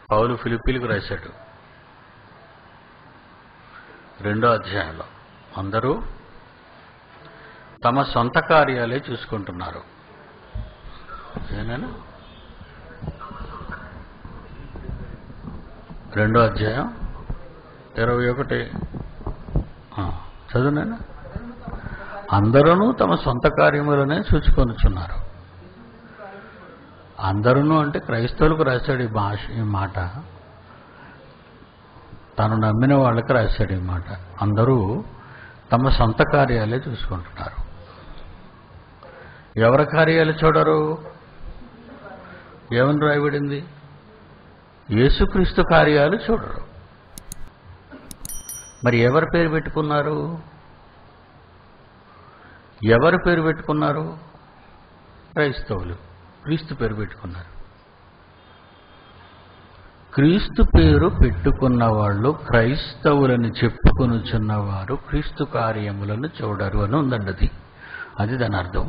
పౌలు ఫిలిప్పీలకు రాశాడు రెండో అధ్యాయంలో అందరూ తమ సొంత కార్యాలే చూసుకుంటున్నారు ఏనేనా రెండో అధ్యాయం ఇరవై ఒకటి ఆ, చదువునేనా అందరూ తమ సొంత కార్యములనే చూసుకొనుచున్నారు అందరూ అంటే క్రైస్తవులకు రాశాడు ఈ భాష ఈ మాట తను నమ్మిన వాళ్ళకి రాశాడు ఈ మాట అందరూ తమ సొంత కార్యాలే చూసుకుంటున్నారు ఎవరి కార్యాలు చూడరు ఏమని రాయబడింది యేసుక్రీస్తు కార్యాలు చూడరు మరి ఎవరి పేరు పెట్టుకున్నారు ఎవరి పేరు పెట్టుకున్నారు క్రైస్తవులు క్రీస్తు పేరు పెట్టుకున్నారు క్రీస్తు పేరు పెట్టుకున్న వాళ్ళు క్రైస్తవులని చెప్పుకొనుచున్నవారు క్రీస్తు కార్యములను చూడరు అని ఉందండి అది అది దాని అర్థం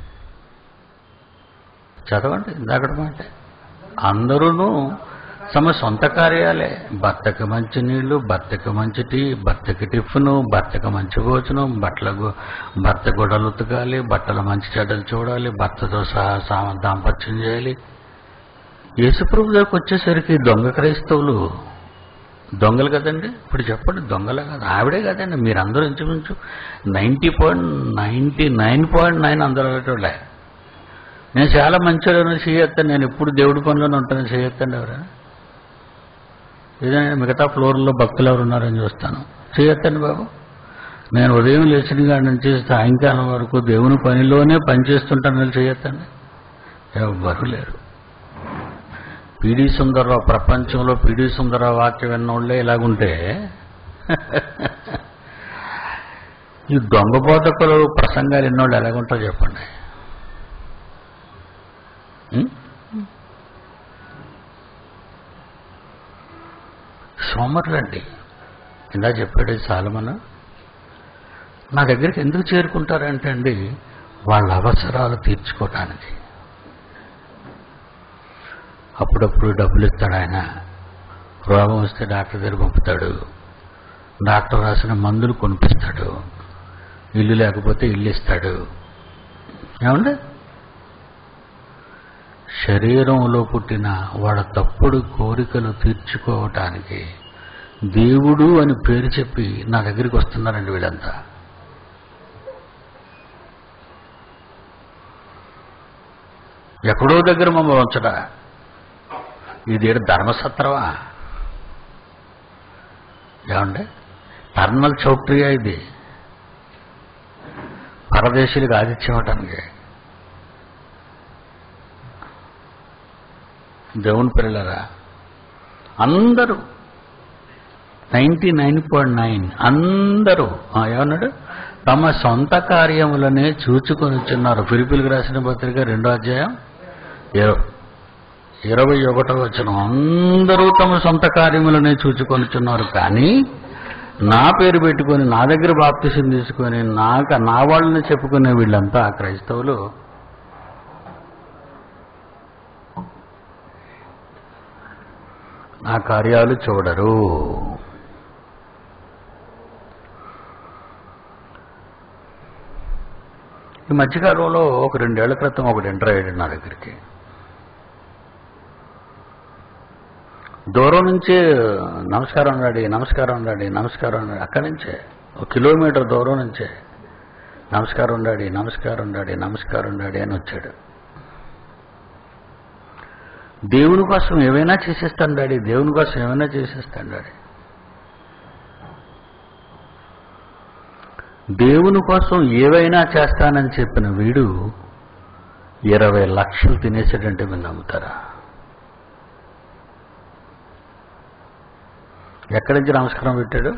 చదవండి ఇందాకటి మాట అందరూ తమ సొంత కార్యాలే భర్తకి మంచి నీళ్లు భర్తకి మంచి టీ భర్తకి టిఫిను భర్తకి మంచి భోజనం బట్టలకు భర్త గొడవలు ఉతకాలి బట్టలు మంచి చెడ్డలు చూడాలి భర్తతో సహా సా- దాంపత్యం చేయాలి యేసుప్రభు దగ్గరకు వచ్చేసరికి దొంగ క్రైస్తవులు దొంగలు కదండి ఇప్పుడు చెప్పండి దొంగలే కదా ఆవిడే కదండి మీరందరూ ఇంచుమించు ninety point ninety nine point nine అందరూ అయ్యేటోళ్ళే నేను చాలా మంచివాడు చేయొత్తాను నేను ఎప్పుడు దేవుడి పనిలోనే ఉంటాను చేయొత్తండి ఎవరైనా ఏదైనా మిగతా ఫ్లోర్లో భక్తులు ఎవరు ఉన్నారని చూస్తాను చేయొత్తండి బాబు నేను ఉదయం లేచిన కాడి నుంచి సాయంకాలం వరకు దేవుని పనిలోనే పనిచేస్తుంటాను చేయొత్తండి ఎవ్వరు లేరు పీడి సుందరరావు ప్రపంచంలో పీడి సుందరరావు వాక్యం విన్నోళ్ళే ఇలాగుంటే ఈ దొంగ బోధకులు ప్రసంగాలు ఎన్నోళ్ళు ఎలాగుంటారో చెప్పండి ఉం? సోమరులండి ఇందా చెప్పాడు సాలమన నా దగ్గరికి ఎందుకు చేరుకుంటారంటే అండి వాళ్ళ అవసరాలు తీర్చుకోవటానికి అప్పుడప్పుడు డబ్బులు ఇస్తాడు ఆయన రోగం వస్తే డాక్టర్ దగ్గర పంపుతాడు డాక్టర్ రాసిన మందులు కొనిపిస్తాడు ఇల్లు లేకపోతే ఇల్లు ఇస్తాడు ఏమండి శరీరంలో పుట్టిన వాళ్ళ తప్పుడు కోరికలు తీర్చుకోవటానికి దేవుడు అని పేరు చెప్పి నా దగ్గరికి వస్తున్నారండి వీళ్ళంతా ఎక్కడో దగ్గర మమ్మల్ని ఉంచడా ఇది ఏడు ధర్మసత్రవా ఏమండి టర్నల్ చౌట్రియా ఇది పరదేశీలకు ఆతిథ్యం ఇవ్వటానికి దేవుని పిల్లరా అందరూ నైంటీ నైన్ పాయింట్ నైన్ అందరూ ఆ, ఏమన్నాడు తమ సొంత కార్యములనే చూచుకొని వచ్చిన్నారు ఫిలిపిలకు రాసిన పత్రిక రెండో అధ్యాయం ఇరవై ఇరవై ఒకటో వచ్చిన అందరూ తమ సొంత కార్యములనే చూచుకొనిచున్నారు కానీ నా పేరు పెట్టుకొని నా దగ్గర బాప్తిసం తీసుకొని నాక నా వాళ్ళని చెప్పుకునే వీళ్ళంతా క్రైస్తవులు నా కార్యాలు చూడరు ఈ మధ్యకాలంలో ఒక రెండేళ్ల క్రితం ఒకటి ఎంటర్ అయ్యాడు నా దగ్గరికి దూరం నుంచి నమస్కారం డాడీ నమస్కారం డాడీ నమస్కారం డాడీ అక్కడి నుంచే ఒక కిలోమీటర్ దూరం నుంచే నమస్కారం డాడీ నమస్కారం డాడీ నమస్కారం డాడీ అని వచ్చాడు దేవుని కోసం ఏమైనా చేసేస్తాను డాడీ దేవుని కోసం ఏమైనా చేసేస్తాను డాడీ దేవుని కోసం ఏవైనా చేస్తానని చెప్పిన వీడు ఇరవై లక్షలు తినేసాడంటే మీరు నమ్ముతారా ఎక్కడి నుంచి నమస్కారం పెట్టాడు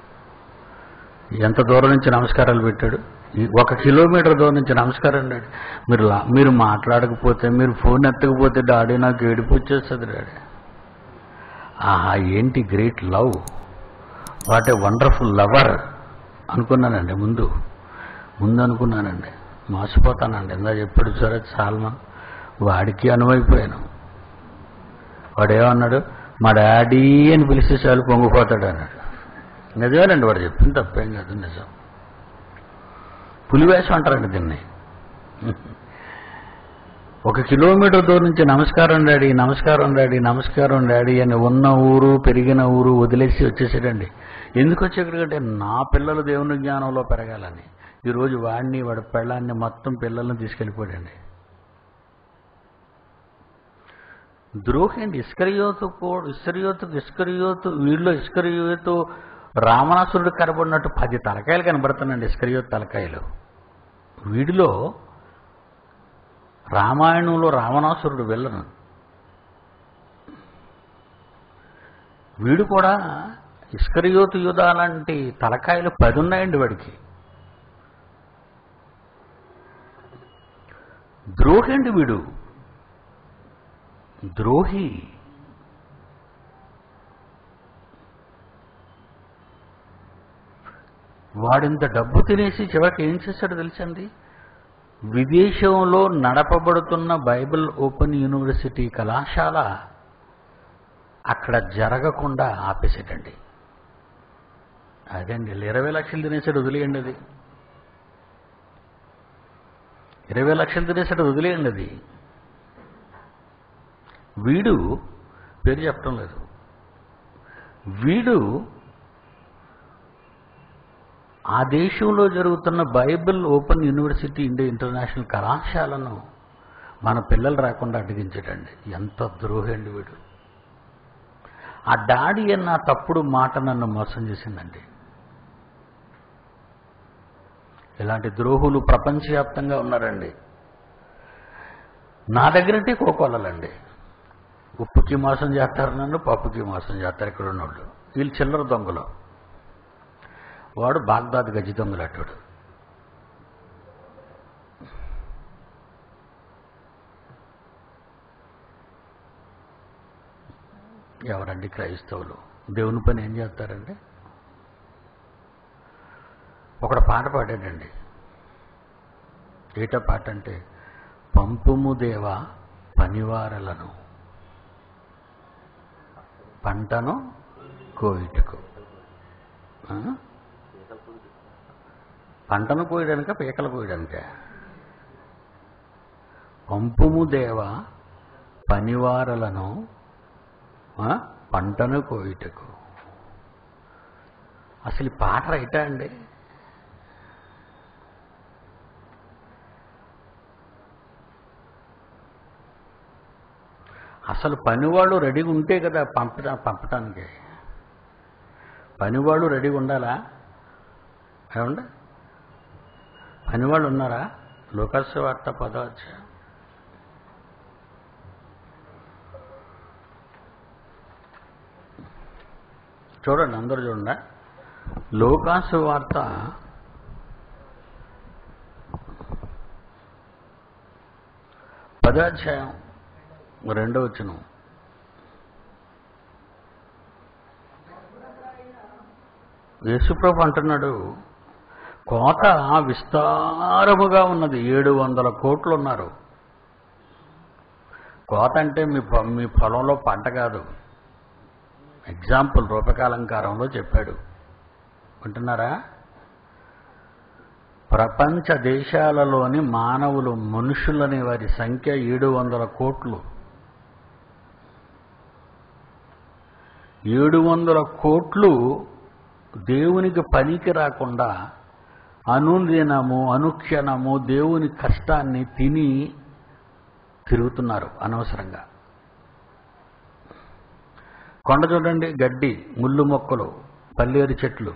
ఎంత దూరం నుంచి నమస్కారాలు పెట్టాడు ఈ ఒక కిలోమీటర్ దూరం నుంచి నమస్కారం డాడీ మీరు లా- మీరు మాట్లాడకపోతే మీరు ఫోన్ ఎత్తకపోతే డాడీ నాకు ఏడుపు వచ్చేస్తుంది డాడీ ఆహా ఏంటి great love what a wonderful lover అనుకున్నానండి ముందు ముందు అనుకున్నానండి మోసపోతానండి ఇందా చెప్పాడు సరే సాల్మన్ వాడికి అనువైపోయాను వాడేమన్నాడు మా డాడీ అని పిలిస్తే చాలు పొంగిపోతాడు అన్నాడు నిజమేనండి వాడు చెప్పింది తప్పేం కాదు నిజం పులివేషం అంటారండి దీన్ని ఒక కిలోమీటర్ దూరం నుంచి నమస్కారం డాడీ నమస్కారం డాడీ నమస్కారం డాడీ అని ఉన్న ఊరు పెరిగిన ఊరు వదిలేసి వచ్చేసాడండి ఎందుకు వచ్చేక్కడికంటే నా పిల్లలు దేవుని జ్ఞానంలో పెరగాలని ఈరోజు వాడిని వాడి పెళ్ళాన్ని మొత్తం పిల్లల్ని తీసుకెళ్ళిపోయాడండి ద్రోహి అండి ఇస్కరియోతు కూడా ఇస్కరియోతు ఇస్కరియోతు వీళ్ళు ఇస్కరియోతు రావణాసురుడు కనబడినట్టు పది తలకాయలు కనబడుతున్నాయండి ఇస్కరియోతు తలకాయలు వీడిలో రామాయణంలో రావణాసురుడు వెళ్ళను వీడు కూడా ఇస్కరియోతు యుధ లాంటి తలకాయలు పది ఉన్నాయండి వాడికి ద్రోహి అండి వీడు ద్రోహి వాడింత డబ్బు తినేసి చివరికి ఏం చేశాడో తెలుసండి విదేశంలో నడపబడుతున్న బైబిల్ ఓపెన్ యూనివర్సిటీ కళాశాల అక్కడ జరగకుండా ఆపేసేటండి అదండి ఇరవై లక్షలు తినేసాడు వదిలేయండి అది ఇరవై లక్షలు తినేసాడు వదిలేయండి అది వీడు పేరు చెప్పడం లేదు వీడు ఆ దేశంలో జరుగుతున్న Bible open university India international కళాశాలను మన పిల్లలు రాకుండా అడ్డగించాడండి ఎంత ద్రోహి అండి వీడు ఆ డాడీ అన్న తప్పుడు మాట నన్ను మోసం చేసిందండి ఇలాంటి ద్రోహులు ప్రపంచవ్యాప్తంగా ఉన్నారండి నా దగ్గరంటే కోకోలలండి ఉప్పుకి మోసం చేస్తారు నన్ను పప్పుకి మోసం చేస్తారు ఇక్కడ ఉన్నోళ్ళు వీళ్ళు చిల్లర దొంగలు వాడు బాగ్దాద్ గజ్జి దొంగలట్టుడు ఎవరండి క్రైస్తవులు దేవుని పని ఏం చేస్తారండి ఒకడు పాట పాడాడండి ఏట పాట అంటే పంపుము దేవ పనివారలను పంటను కోయిటకు ఆ? పంటను కోయడానిక పీకలు కోయడానిక పంపుము దేవ పనివారలను ఆ? పంటను కోయుటకు అసలు ఈ పాట రైటా అండి అసలు పనివాళ్ళు రెడీగా ఉంటే కదా పంపట పంపటానికి పనివాళ్ళు రెడీగా ఉండాలా ఏమండి పనివాళ్ళు ఉన్నారా లోకస్ వార్త పదవచ్చు చూడండి అందరూ చూడండి లోకాసు వార్త పదాధ్యాయం రెండో వచ్చును యేసుప్రభు అంటున్నాడు కోట విస్తారముగా ఉన్నది ఏడు వందల కోట్లు ఉన్నారు కోత అంటే మీ పొ- మీ పొలంలో పంట కాదు ఎగ్జాంపుల్ రూపకాలంకారంలో చెప్పాడు వింటున్నారా ప్రపంచ దేశాలలోని మానవులు మనుషులనే వారి సంఖ్య ఏడు వందల కోట్లు ఏడు వందల కోట్లు దేవునికి పనికి రాకుండా అనుదినము అనుక్షణము దేవుని కష్టాన్ని తిని తిరుగుతున్నారు అనవసరంగా కొండ చూడండి గడ్డి ముళ్ళు మొక్కలు పల్లేరు చెట్లు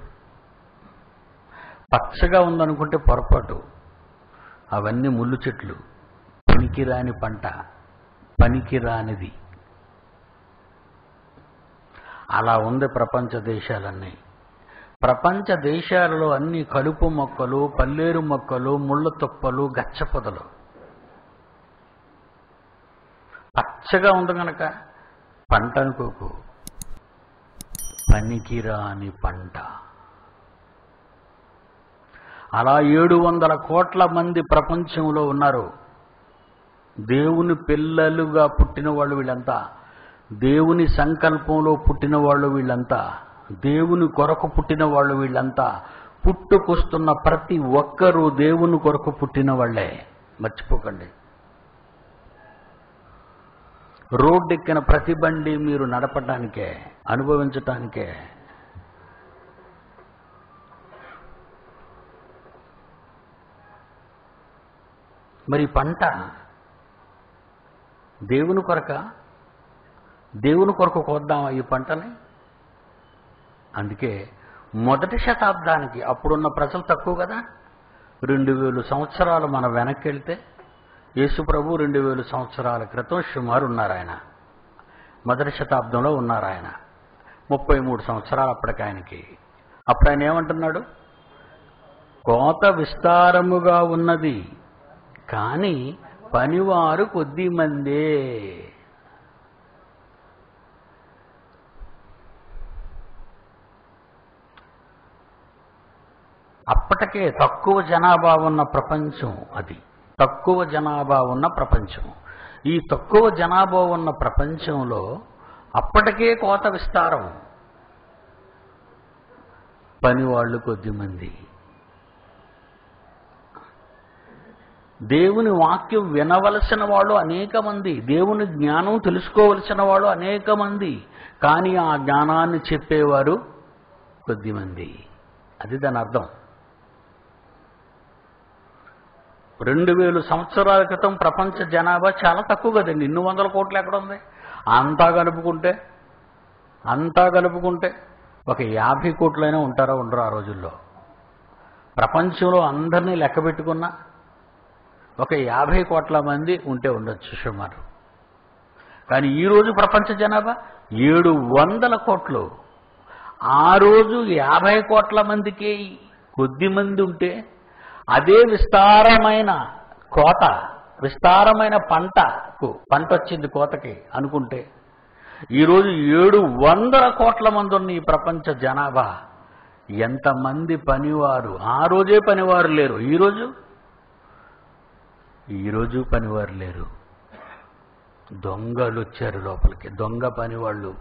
పచ్చగా ఉందనుకుంటే పొరపాటు అవన్నీ ముళ్ళు చెట్లు పనికిరాని పంట పనికిరానిది అలా ఉంది ప్రపంచ దేశాలన్నీ ప్రపంచ దేశాలలో అన్ని కలుపు మొక్కలు పల్లేరు మొక్కలు ముళ్ళ తుప్పలు గచ్చ పొదలు పచ్చగా ఉంది కనుక పంట అనుకోకు పనికిరాని పంట అలా ఏడు వందల కోట్ల మంది ప్రపంచంలో ఉన్నారు దేవుని పిల్లలుగా పుట్టిన వాళ్ళు వీళ్ళంతా దేవుని సంకల్పంలో పుట్టిన వాళ్ళు వీళ్ళంతా దేవుని కొరకు పుట్టిన వాళ్ళు వీళ్ళంతా పుట్టుకొస్తున్న ప్రతి ఒక్కరూ దేవుని కొరకు పుట్టిన వాళ్ళే మర్చిపోకండి రోడ్డెక్కిన ప్రతి బండి మీరు నడపడానికే అనుభవించటానికే మరి పంట దేవుని కొరక దేవుని కొరకు కోద్దామా ఈ పంటని అందుకే మొదటి శతాబ్దానికి అప్పుడున్న ప్రజలు తక్కువ కదా రెండు వేలు సంవత్సరాలు మనం వెనక్కి వెళ్తే యేసు ప్రభు రెండు వేలు సంవత్సరాల క్రితం సుమారు ఉన్నారు ఆయన మొదటి శతాబ్దంలో ఉన్నారు ఆయన ముప్పై మూడు సంవత్సరాలు అప్పటికి ఆయనకి అప్పుడు ఆయన ఏమంటున్నాడు కోత విస్తారముగా ఉన్నది కానీ పనివారు కొద్ది మందే అప్పటికే తక్కువ జనాభా ఉన్న ప్రపంచం అది తక్కువ జనాభా ఉన్న ప్రపంచం ఈ తక్కువ జనాభా ఉన్న ప్రపంచంలో అప్పటికే కోత విస్తారం పనివాళ్ళు కొద్దిమంది దేవుని వాక్యం వినవలసిన వాళ్ళు అనేక మంది దేవుని జ్ఞానం తెలుసుకోవలసిన వాళ్ళు అనేక మంది కానీ ఆ జ్ఞానాన్ని చెప్పేవారు కొద్దిమంది అది దాని అర్థం రెండు వేలు సంవత్సరాల క్రితం ప్రపంచ జనాభా చాలా తక్కువ కదండి ఇన్ని వందల కోట్లు ఎక్కడ ఉంది అంతా కలుపుకుంటే అంతా కలుపుకుంటే ఒక యాభై కోట్లైనా ఉంటారా ఉండరు ఆ రోజుల్లో ప్రపంచంలో అందరినీ లెక్క పెట్టుకున్నా ఒక యాభై కోట్ల మంది ఉంటే ఉండొచ్చు సుమారు కానీ ఈరోజు ప్రపంచ జనాభా ఏడు వందల కోట్లు ఆ రోజు యాభై కోట్ల మందికి కొద్ది మంది ఉంటే అదే విస్తారమైన కోత విస్తారమైన పంటకు పంట వచ్చింది కోతకి అనుకుంటే ఈరోజు ఏడు వందల కోట్ల మంది ఉన్న ఈ ప్రపంచ జనాభా ఎంతమంది పనివారు ఆ రోజే పనివారు లేరు ఈరోజు ఈరోజు పనివారు లేరు దొంగలు వచ్చారు లోపలికి దొంగ పనివాళ్ళు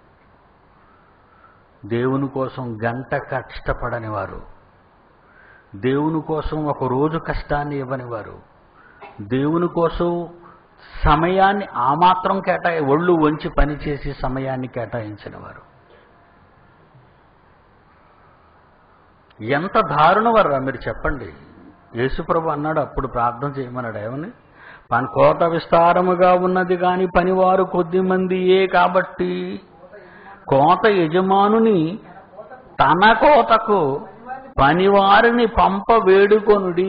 దేవుని కోసం గంట కష్టపడని వారు దేవుని కోసం ఒక రోజు కష్టాన్ని ఇవ్వని వారు దేవుని కోసం సమయాన్ని ఆ మాత్రం కేటాయి ఒళ్ళు వంచి పనిచేసి సమయాన్ని కేటాయించిన వారు ఎంత దారుణం వర్రా మీరు చెప్పండి యేసుప్రభు అన్నాడు అప్పుడు ప్రార్థన చేయమన్నాడు ఏమని పని కోట విస్తారముగా ఉన్నది కాని పనివారు కొద్ది మందియే కాబట్టి కోత యజమానుని తన కోతకు పనివారిని పంప వేడుకొనుడి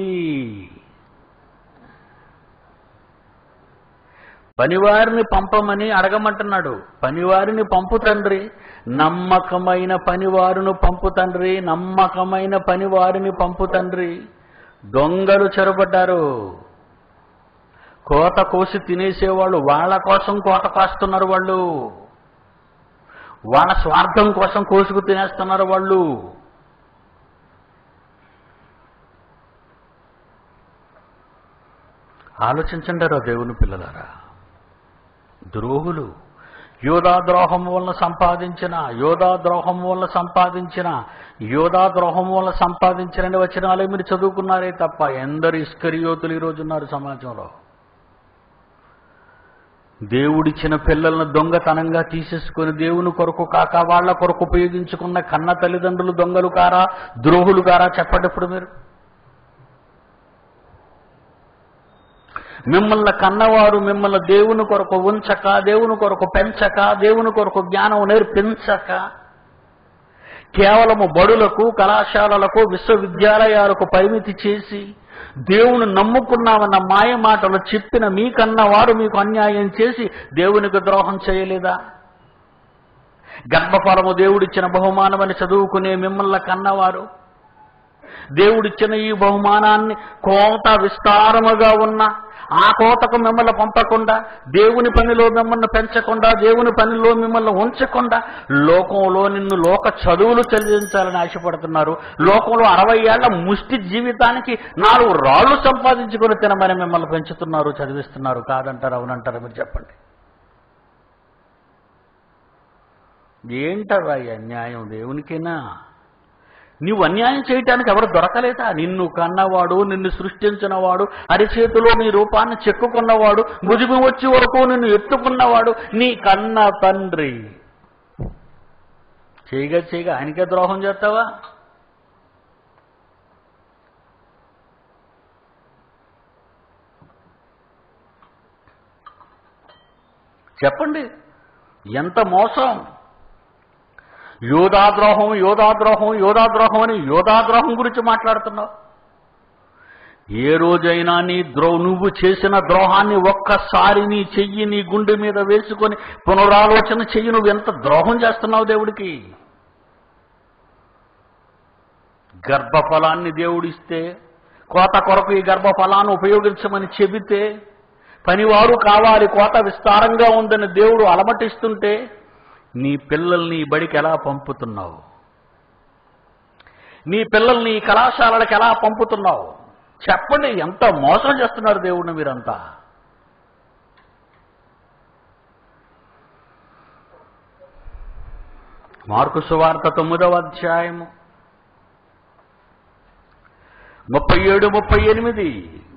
పనివారిని పంపమని అడగమంటున్నాడు పనివారిని పంపు తండ్రి నమ్మకమైన పనివారును పంపు తండ్రి నమ్మకమైన పనివారిని పంపు తండ్రి దొంగలు చెరబడ్డారు కోత కోసి తినేసేవాళ్ళు వాళ్ళ కోసం కోత కాస్తున్నారు వాళ్ళు వాళ్ళ స్వార్థం కోసం కోసుకు తినేస్తున్నారు వాళ్ళు ఆలోచించండి రా దేవుని పిల్లలారా ద్రోహులు యోధా ద్రోహం వలన సంపాదించిన యోధా ద్రోహం వలన సంపాదించిన యోధా ద్రోహం వలన సంపాదించిన వచనాలే మీరు చదువుకున్నారే తప్ప ఎందరు ఇస్కరియోతులు ఈరోజు ఉన్నారు సమాజంలో దేవుడిచ్చిన పిల్లలను దొంగతనంగా తీసేసుకుని దేవుని కొరకు కాక వాళ్ళ కొరకు ఉపయోగించుకున్న కన్న తల్లిదండ్రులు దొంగలు కారా ద్రోహులు కారా చెప్పండి ఇప్పుడు మీరు మిమ్మల్ని కన్నవారు మిమ్మల్ని దేవుని కొరకు ఉంచక దేవుని కొరకు పెంచక దేవుని కొరకు జ్ఞానం నేర్పించక కేవలము బడులకు కళాశాలలకు విశ్వవిద్యాలయాలకు పరిమితి చేసి దేవుని నమ్ముకున్నామన్న మాయ మాటలు చెప్పిన మీకన్న వారు మీకు అన్యాయం చేసి దేవునికి ద్రోహం చేయలేదా గర్భఫలము దేవుడిచ్చిన బహుమానమని చదువుకునే మిమ్మల్ని కన్నవారు దేవుడిచ్చిన ఈ బహుమానాన్ని కోత విస్తారముగా ఉన్న ఆ కోతకు మిమ్మల్ని పంపకుండా దేవుని పనిలో మిమ్మల్ని పెంచకుండా దేవుని పనిలో మిమ్మల్ని ఉంచకుండా లోకంలో నిన్ను లోక చదువులు చదివించాలని ఆశపడుతున్నారు లోకంలో అరవై ఏళ్ల ముష్టి జీవితానికి నాలుగు రాళ్లు సంపాదించుకొని తినమని మిమ్మల్ని పెంచుతున్నారు చదివిస్తున్నారు కాదంటారు అవునంటారు మీరు చెప్పండి ఏంటరా ఈ అన్యాయం దేవునికేనా నీవు అన్యాయం చేయటానికి ఎవరు దొరకలేదా నిన్ను కన్నవాడు నిన్ను సృష్టించినవాడు అరిచేతిలో నీ రూపాన్ని చెక్కుకున్నవాడు భుజము వచ్చి వరకు నిన్ను ఎత్తుకున్నవాడు నీ కన్న తండ్రి చేయగా చేయగా ఆయనకే ద్రోహం చేస్తావా చెప్పండి ఎంత మోసం యోధాద్రోహం యోధాద్రోహం యోధాద్రోహం అని యోధాద్రోహం గురించి మాట్లాడుతున్నావు ఏ రోజైనా నీ ద్రో నువ్వు చేసిన ద్రోహాన్ని ఒక్కసారి నీ చెయ్యి నీ గుండె మీద వేసుకొని పునరాలోచన చెయ్యి నువ్వు ఎంత ద్రోహం చేస్తున్నావు దేవుడికి గర్భఫలాన్ని దేవుడిస్తే కోత కొరకు ఈ గర్భఫలాన్ని ఉపయోగించమని చెబితే పనివారు కావాలి కోత విస్తారంగా ఉందని దేవుడు అలమటిస్తుంటే నీ పిల్లల్ని ఈ బడికి ఎలా పంపుతున్నావు నీ పిల్లల్ని ఈ కళాశాలలకు ఎలా పంపుతున్నావు చెప్పండి ఎంత మోసం చేస్తున్నారు దేవుడిని మీరంతా మార్కు సువార్త తొమ్మిదవ అధ్యాయము ముప్పై ఏడు ముప్పై ఎనిమిది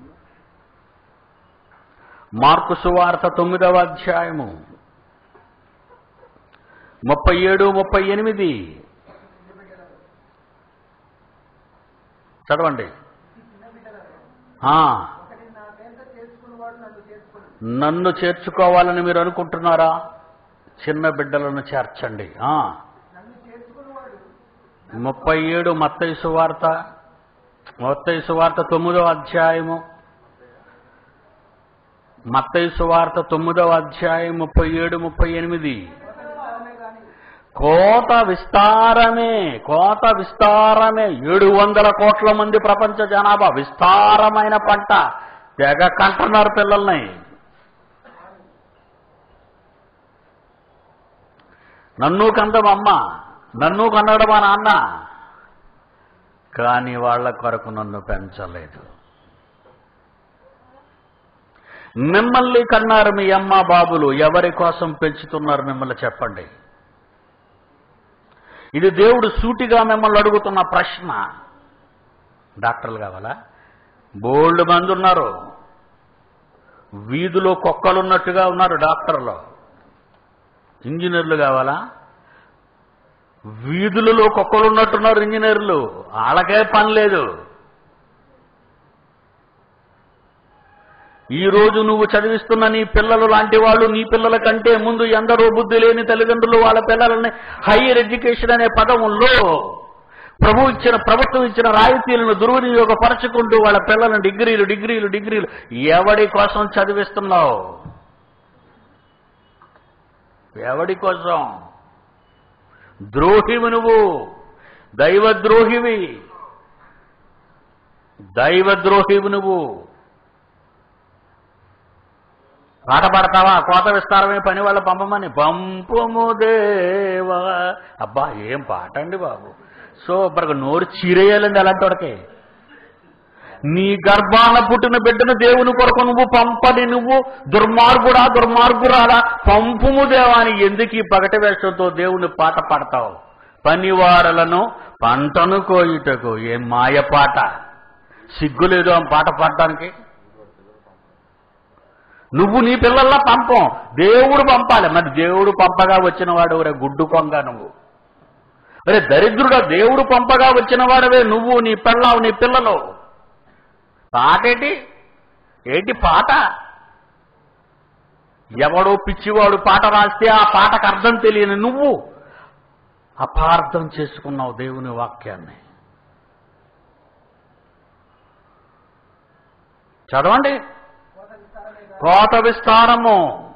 మార్కు సువార్త తొమ్మిదవ అధ్యాయము ముప్పై ఏడు ముప్పై ఎనిమిది చదవండి ఆ, నన్ను చేర్చుకోవాలని మీరు అనుకుంటున్నారా చిన్న బిడ్డలను చేర్చండి ఆ ముప్పై ఏడు మత్తయి సువార్త మత్తయి సువార్త తొమ్మిదవ అధ్యాయము మత్తయి సువార్త తొమ్మిదవ అధ్యాయం ముప్పై ఏడు ముప్పై ఎనిమిది కోత విస్తారమే కోత విస్తారమే ఏడు వందల కోట్ల మంది ప్రపంచ జనాభా విస్తారమైన పంట తెగ కంటున్నారు పిల్లల్ని నన్ను కందమమ్మ నన్ను కన్నాడు మా నాన్న కానీ వాళ్ళ కొరకు నన్ను పెంచలేదు మిమ్మల్ని కన్నారు మీ అమ్మ బాబులు ఎవరి కోసం పెంచుతున్నారు మిమ్మల్ని చెప్పండి ఇది దేవుడు సూటిగా మిమ్మల్ని అడుగుతున్న ప్రశ్న డాక్టర్లు కావాలా బోల్డ్ మంది ఉన్నారు వీధిలో కుక్కలున్నట్టుగా ఉన్నారు డాక్టర్లు ఇంజనీర్లు కావాలా వీధులలో కుక్కలున్నట్టున్నారు ఇంజనీర్లు వాళ్ళకే పని లేదు ఈ రోజు నువ్వు చదివిస్తున్న నీ పిల్లలు లాంటి వాళ్ళు నీ పిల్లల కంటే ముందు ఎందరో బుద్ధి లేని తల్లిదండ్రులు వాళ్ళ పిల్లలని హైయర్ ఎడ్యుకేషన్ అనే పదముల్లో ప్రభు ఇచ్చిన ప్రభుత్వం ఇచ్చిన రాయితీలను దుర్వినియోగపరచుకుంటూ వాళ్ళ పిల్లలను డిగ్రీలు డిగ్రీలు డిగ్రీలు ఎవడి కోసం చదివిస్తున్నావు ఎవడి కోసం ద్రోహివి నువ్వు దైవద్రోహివి దైవద్రోహివి నువ్వు పాట పాడతావా కోత విస్తారమే పని వాళ్ళ పంపమని పంపుము దేవా అబ్బా ఏం పాట అండి బాబు సూపర్గా నోరు చీరేయాలండి అలాంటి వాడికి నీ గర్భాన పుట్టిన బిడ్డను దేవుని కొరకు నువ్వు పంపని నువ్వు దుర్మార్గుడా దుర్మార్గురాలా పంపుము దేవాని ఎందుకు ఈ పగటి వేషంతో దేవుని పాట పాడతావు పనివారలను పంటను కోయుటకు ఏం మాయ పాట సిగ్గులేదు ఆ పాట పాడటానికి నువ్వు నీ పిల్లల్లా పంపం దేవుడు పంపాలి మరి దేవుడు పంపగా వచ్చిన వాడు ఒరే గుడ్డు కొంగ నువ్వు అరే దరిద్రుడా దేవుడు పంపగా వచ్చిన వాడవే నువ్వు నీ పిల్లవు నీ పిల్లలు పాటేటి ఏంటి పాట ఎవడో పిచ్చివాడు పాట రాస్తే ఆ పాటకు అర్థం తెలియని నువ్వు అపార్థం చేసుకున్నావు దేవుని వాక్యాన్ని చదవండి కోత విస్తారము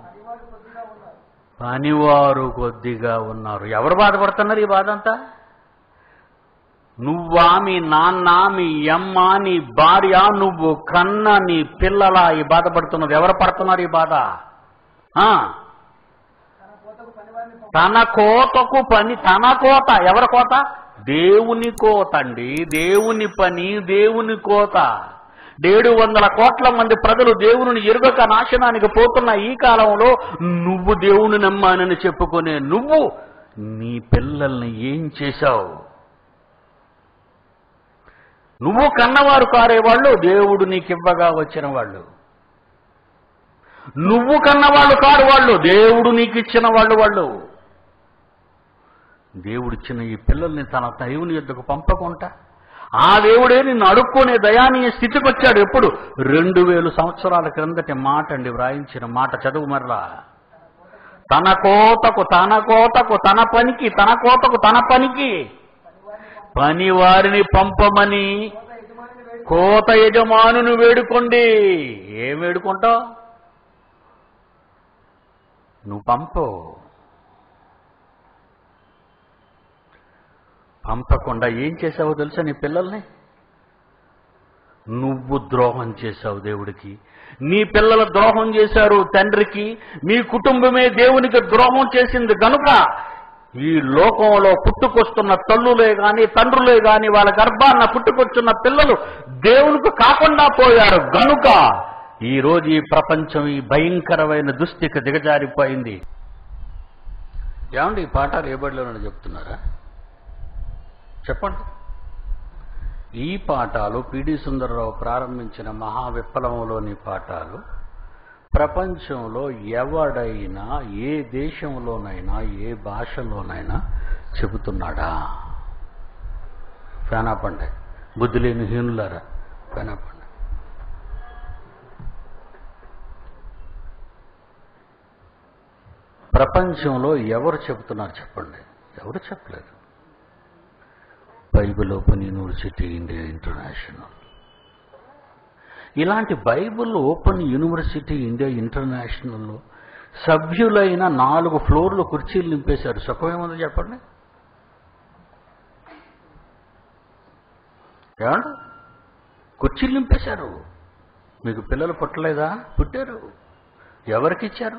పనివారు కొద్దిగా ఉన్నారు ఎవరు బాధపడుతున్నారు ఈ బాధ అంతా నువ్వా మీ నాన్న మీ అమ్మ నీ భార్య నువ్వు కన్న నీ పిల్లల ఈ బాధపడుతున్నది ఎవరు పడుతున్నారు ఈ బాధ ఆ? తన కోతకు పని తన కోత ఎవరి కోత దేవుని కోత అండి దేవుని పని దేవుని కోత ఏడు వందల కోట్ల మంది ప్రజలు దేవుని ఎరుగక నాశనానికి పోతున్న ఈ కాలంలో నువ్వు దేవుని నమ్మానని చెప్పుకునే నువ్వు నీ పిల్లల్ని ఏం చేశావు నువ్వు కన్నవారు కారేవాళ్ళు దేవుడు నీకివ్వగా వచ్చిన వాళ్ళు నువ్వు కన్నవాళ్ళు కారు వాళ్ళు దేవుడు నీకు ఇచ్చిన వాళ్ళు వాళ్ళు దేవుడిచ్చిన ఈ పిల్లల్ని తన దేవుని యొద్దకు పంపకుండా ఆ దేవుడే నిన్ను అడుక్కునే దయానీయ స్థితికి వచ్చాడు ఎప్పుడు రెండు వేలు సంవత్సరాల క్రిందటి మాట అండి వ్రాయించిన మాట చదువు మరలా తన కోతకు తన కోతకు తన పనికి తన కోతకు తన పనికి పని వారిని పంపమని కోత యజమానుని వేడుకోండి ఏం వేడుకుంటావు నువ్వు పంపు పంపకుండా ఏం చేసావో తెలుసా నీ పిల్లల్ని నువ్వు ద్రోహం చేశావు దేవుడికి నీ పిల్లల ద్రోహం చేశారు తండ్రికి మీ కుటుంబమే దేవునికి ద్రోహం చేసింది గనుక ఈ లోకంలో పుట్టుకొస్తున్న తల్లులే గాని తండ్రులే గాని వాళ్ళ గర్భాన్న పుట్టుకొచ్చున్న పిల్లలు దేవునికి కాకుండా పోయారు గనుక ఈ రోజు ఈ ప్రపంచం ఈ భయంకరమైన దుస్థితికి దిగజారిపోయింది ఏమండి ఈ పాఠాలు ఏ బడిలోనని చెప్తున్నారా చెప్పండి ఈ పాఠాలు పిడి సుందరరావు ప్రారంభించిన మహా విప్లవంలోని పాఠాలు ప్రపంచంలో ఎవడైనా ఏ దేశంలోనైనా ఏ భాషలోనైనా చెబుతున్నాడా ఫేనాపండే బుద్ధి లేని హీనులారా ఫేనాపండే ప్రపంచంలో ఎవరు చెబుతున్నారు చెప్పండి ఎవరు చెప్పలేదు Bible open university India international ఇలాంటి బైబిల్ ఓపెన్ యూనివర్సిటీ ఇండియా ఇంటర్నేషనల్లో సభ్యులైన నాలుగు ఫ్లోర్లు కుర్చీలు నింపేశారు సుఖమేముందో చెప్పండి ఏమండి కుర్చీలు నింపేశారు మీకు పిల్లలు పుట్టలేదా పుట్టారు ఎవరికి ఇచ్చారు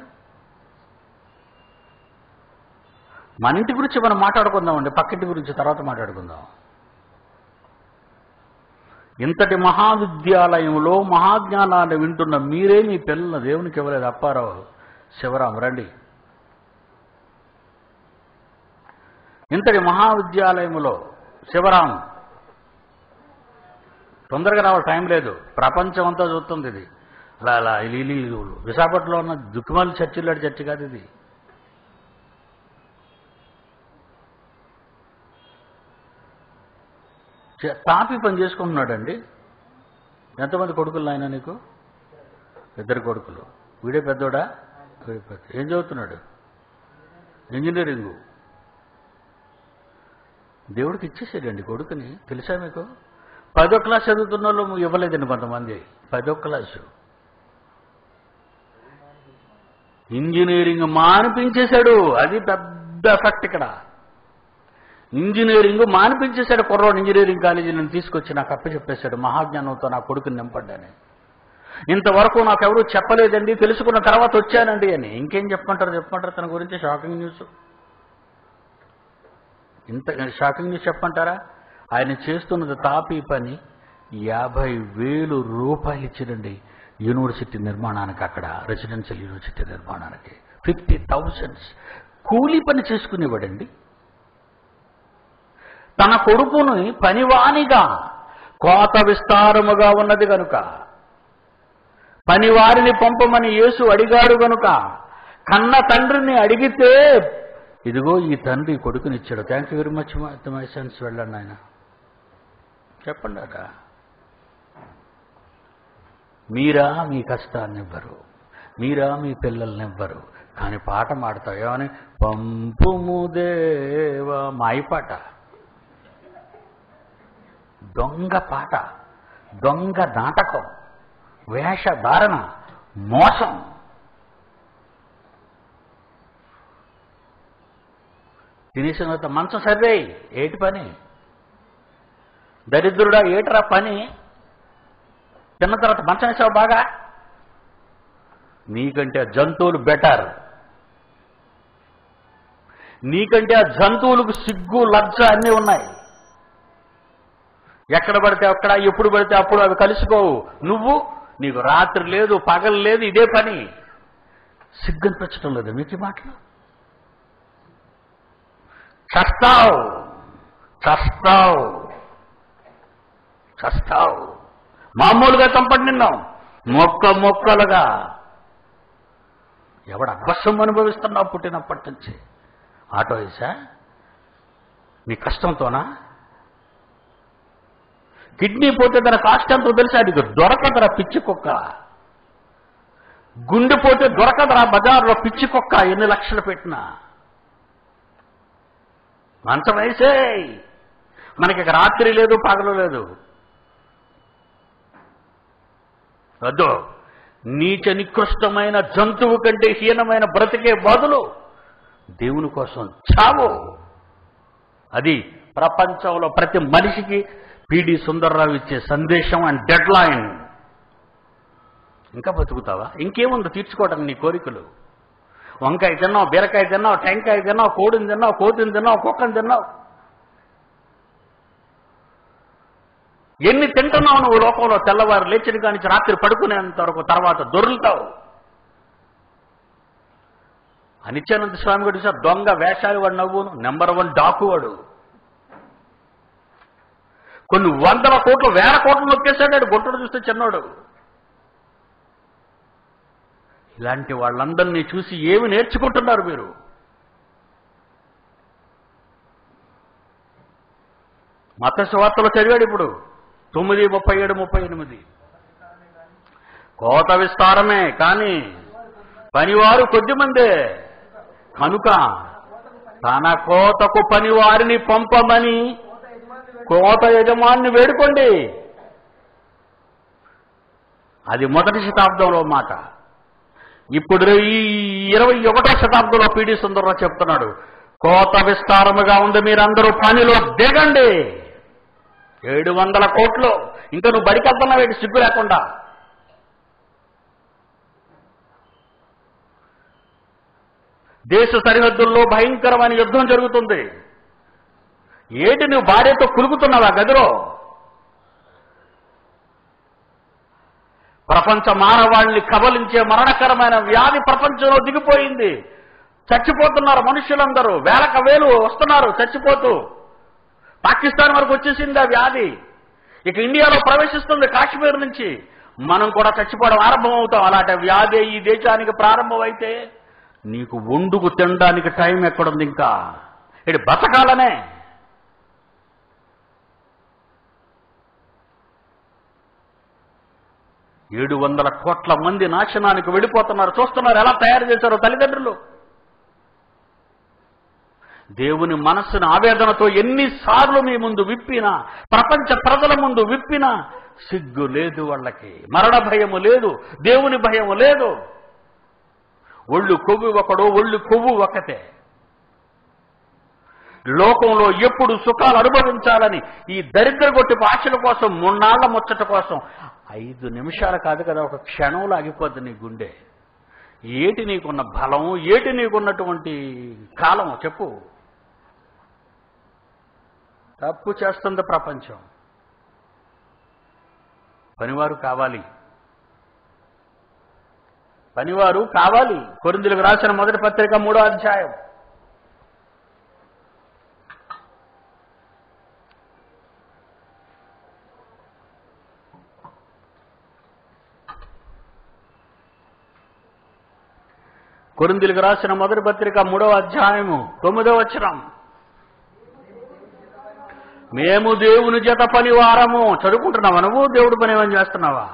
మన ఇంటి గురించి మనం మాట్లాడుకుందామండి పక్కింటి గురించి తర్వాత మాట్లాడుకుందాం ఇంతటి మహావిద్యాలయంలో మహాజ్ఞానాన్ని వింటున్న మీరే మీ పిల్లల దేవునికి ఇవ్వలేదు అప్పారావు శివరాం రండి ఇంతటి మహావిద్యాలయంలో శివరాం తొందరగా రావాలి టైం లేదు ప్రపంచం అంతా చూస్తుంది ఇది అలా అలా ఇలి ఇలి ఇలి. విశాఖపట్నంలో ఉన్న దుక్కుమాలి చర్చిలాంటి చర్చి కాదు ఇది చే- తాపి పని చేసుకుంటున్నాడండి ఎంతమంది కొడుకులు ఆయన నీకు ఇద్దరు కొడుకులు వీడే పెద్దోడా వీడే పెద్ద ఏం చదువుతున్నాడు ఇంజనీరింగు దేవుడికి ఇచ్చేసాడండి కొడుకుని తెలుసా మీకు పదో క్లాస్ చదువుతున్న వాళ్ళు ఇవ్వలేదండి కొంతమంది పదో క్లాసు ఇంజనీరింగ్ మానిపించేశాడు అది పెద్ద ఎఫెక్ట్ ఇక్కడ ఇంజనీరింగ్ మానిపించేశాడు కుర్రోడు ఇంజనీరింగ్ కాలేజీ నేను తీసుకొచ్చి నాకు అప్ప చెప్పేశాడు మహాజ్ఞానంతో నా కొడుకుని నింపడ్డాని ఇంతవరకు నాకెవరూ చెప్పలేదండి తెలుసుకున్న తర్వాత వచ్చానండి అని ఇంకేం చెప్పమంటారు చెప్పమంటారు తన గురించి షాకింగ్ న్యూస్ ఇంత షాకింగ్ న్యూస్ చెప్పంటారా ఆయన చేస్తున్నది తాపీ పని యాభై వేలు రూపాయలు ఇచ్చినండి యూనివర్సిటీ నిర్మాణానికి అక్కడ రెసిడెన్షియల్ యూనివర్సిటీ నిర్మాణానికి ఫిఫ్టీ థౌజండ్స్ కూలీ పని చేసుకునేవాడండి తన కొడుకుని పనివానిగా కోత విస్తారముగా ఉన్నది గనుక పనివారిని పంపమని యేసు అడిగాడు గనుక కన్న తండ్రిని అడిగితే ఇదిగో ఈ తండ్రి కొడుకునిచ్చాడు thank you very much my sons వెళ్ళండి ఆయన చెప్పండి అట మీరా మీ కష్టాన్ని ఇవ్వరు మీరా మీ పిల్లల్ని ఇవ్వరు కానీ పాట మాడతావు ఏమని పంపుము దేవ మాయి పాట దొంగ పాట దొంగ నాటకం వేషధారణ మోసం తినేసిన తర్వాత మంచం సర్రే ఏటి పని దరిద్రుడా ఏటిరా పని తిన్న తర్వాత మంచం వేసావు బాగా నీకంటే ఆ జంతువులు బెటర్ నీకంటే ఆ జంతువులకు సిగ్గు లజ్జ అన్నీ ఉన్నాయి ఎక్కడ పడితే అక్కడ ఎప్పుడు పడితే అప్పుడు అవి కలిసిపోవు నువ్వు నీకు రాత్రి లేదు పగలు లేదు ఇదే పని సిగ్గు అనిపించడం లేదు మీకు ఈ మాటలు చస్తావు చస్తావు చస్తావు మామూలుగా చంపండి నిన్నాం మొక్క మొక్కలుగా ఎవడు అభస్సం అనుభవిస్తున్నావు పుట్టినప్పటి నుంచి ఆటో వేసా నీ కష్టంతోనా కిడ్నీ పోతే తన కాస్ట్ ఎంతో తెలుసా అది దొరకదరా పిచ్చి కుక్క గుండె పోతే దొరకదరా బజార్లో పిచ్చి కుక్క ఎన్ని లక్షలు పెట్టినా మంచం వేసే మనకి ఇక రాత్రి లేదు పగలు లేదు వద్దు నీచ నికృష్టమైన జంతువు కంటే హీనమైన బ్రతికే బదులు దేవుని కోసం చావు అది ప్రపంచంలో ప్రతి మనిషికి పిడి సుందర్రావు ఇచ్చే సందేశం అండ్ డెడ్ లైన్ ఇంకా బతుకుతావా ఇంకేముంది తీర్చుకోవడానికి నీ కోరికలు వంకాయ తిన్నావు బీరకాయ తిన్నావు టెంకాయ తిన్నావు కోడిని తిన్నావు కోతిని తిన్నావు కుక్కని తిన్నావు ఎన్ని తింటున్నావు నువ్వు లోకంలో తెల్లవారు లేచిన కానించి రాత్రి పడుకునేంత వరకు తర్వాత దొరుకుతావు అనిత్యానంద స్వామి గుడి సార్ దొంగ వేషాలు వాడు నవ్వును నెంబర్ వన్ డాకు వాడు కొన్ని వందల కోట్లు వేల కోట్లు నొక్కేశాడు గుంటడు చూస్తే చిన్నోడు ఇలాంటి వాళ్ళందరినీ చూసి ఏమి నేర్చుకుంటున్నారు మీరు మత వార్తలు చదివాడు ఇప్పుడు తొమ్మిది ముప్పై ఏడు ముప్పై ఎనిమిది కోత విస్తారమే కానీ పనివారు కొద్దిమందే కనుక తన కోతకు పనివారిని పంపమని కోత యజమాన్ని వేడుకోండి అది మొదటి శతాబ్దంలో మాట ఇప్పుడు ఈ ఇరవై ఒకటో శతాబ్దంలో పీడి సుందరరావు చెప్తున్నాడు కోత విస్తారముగా ఉంది మీరందరూ పనిలో దిగండి ఏడు వందల కోట్లు ఇంకా నువ్వు బడికెళ్తున్నావు ఏంటి సిగ్గు లేకుండా దేశ సరిహద్దుల్లో భయంకరమైన యుద్ధం జరుగుతుంది ఏంటి నువ్వు భార్యతో కులుకుతున్నావా గదిలో ప్రపంచ మానవాళిని కబలించే మరణకరమైన వ్యాధి ప్రపంచంలో దిగిపోయింది చచ్చిపోతున్నారు మనుషులందరూ వేలక వేలు వస్తున్నారు చచ్చిపోతూ పాకిస్తాన్ వరకు వచ్చేసింది ఆ వ్యాధి ఇక ఇండియాలో ప్రవేశిస్తుంది కాశ్మీర్ నుంచి మనం కూడా చచ్చిపోవడం ఆరంభమవుతాం అలాంటి వ్యాధి ఈ దేశానికి ప్రారంభమైతే నీకు వండుకు తినడానికి టైం ఎక్కడుంది ఇంకా ఇటు బతకాలనే ఏడు వందల కోట్ల మంది నాశనానికి వెళ్ళిపోతున్నారు చూస్తున్నారు ఎలా తయారు చేశారో తల్లిదండ్రులు దేవుని మనస్సును ఆవేదనతో ఎన్నిసార్లు మీ ముందు విప్పినా ప్రపంచ ప్రజల ముందు విప్పినా సిగ్గు లేదు వాళ్ళకి మరణ భయము లేదు దేవుని భయము లేదు ఒళ్ళు కొవ్వు ఒకడు ఒళ్ళు కొవ్వు ఒకటే లోకంలో ఎప్పుడు సుఖాలు అనుభవించాలని ఈ దరిద్ర కొట్టి ఆశల కోసం మూన్నాళ్ల ముచ్చట కోసం ఐదు నిమిషాలు కాదు కదా ఒక క్షణంలో ఆగిపోద్ది నీ గుండె ఏటి నీకున్న బలం ఏటి నీకున్నటువంటి కాలం చెప్పు తప్పు చేస్తుంది ప్రపంచం పనివారు కావాలి పనివారు కావాలి కొరిందులకు రాసిన మొదటి పత్రిక మూడో అధ్యాయం కొరిందులకు రాసిన మొదటి పత్రిక మూడవ అధ్యాయము తొమ్మిదవ వచనం మేము దేవుని జత పనివారము చదువుకుంటున్నావా నువ్వు దేవుడు పని ఏమని చేస్తున్నావా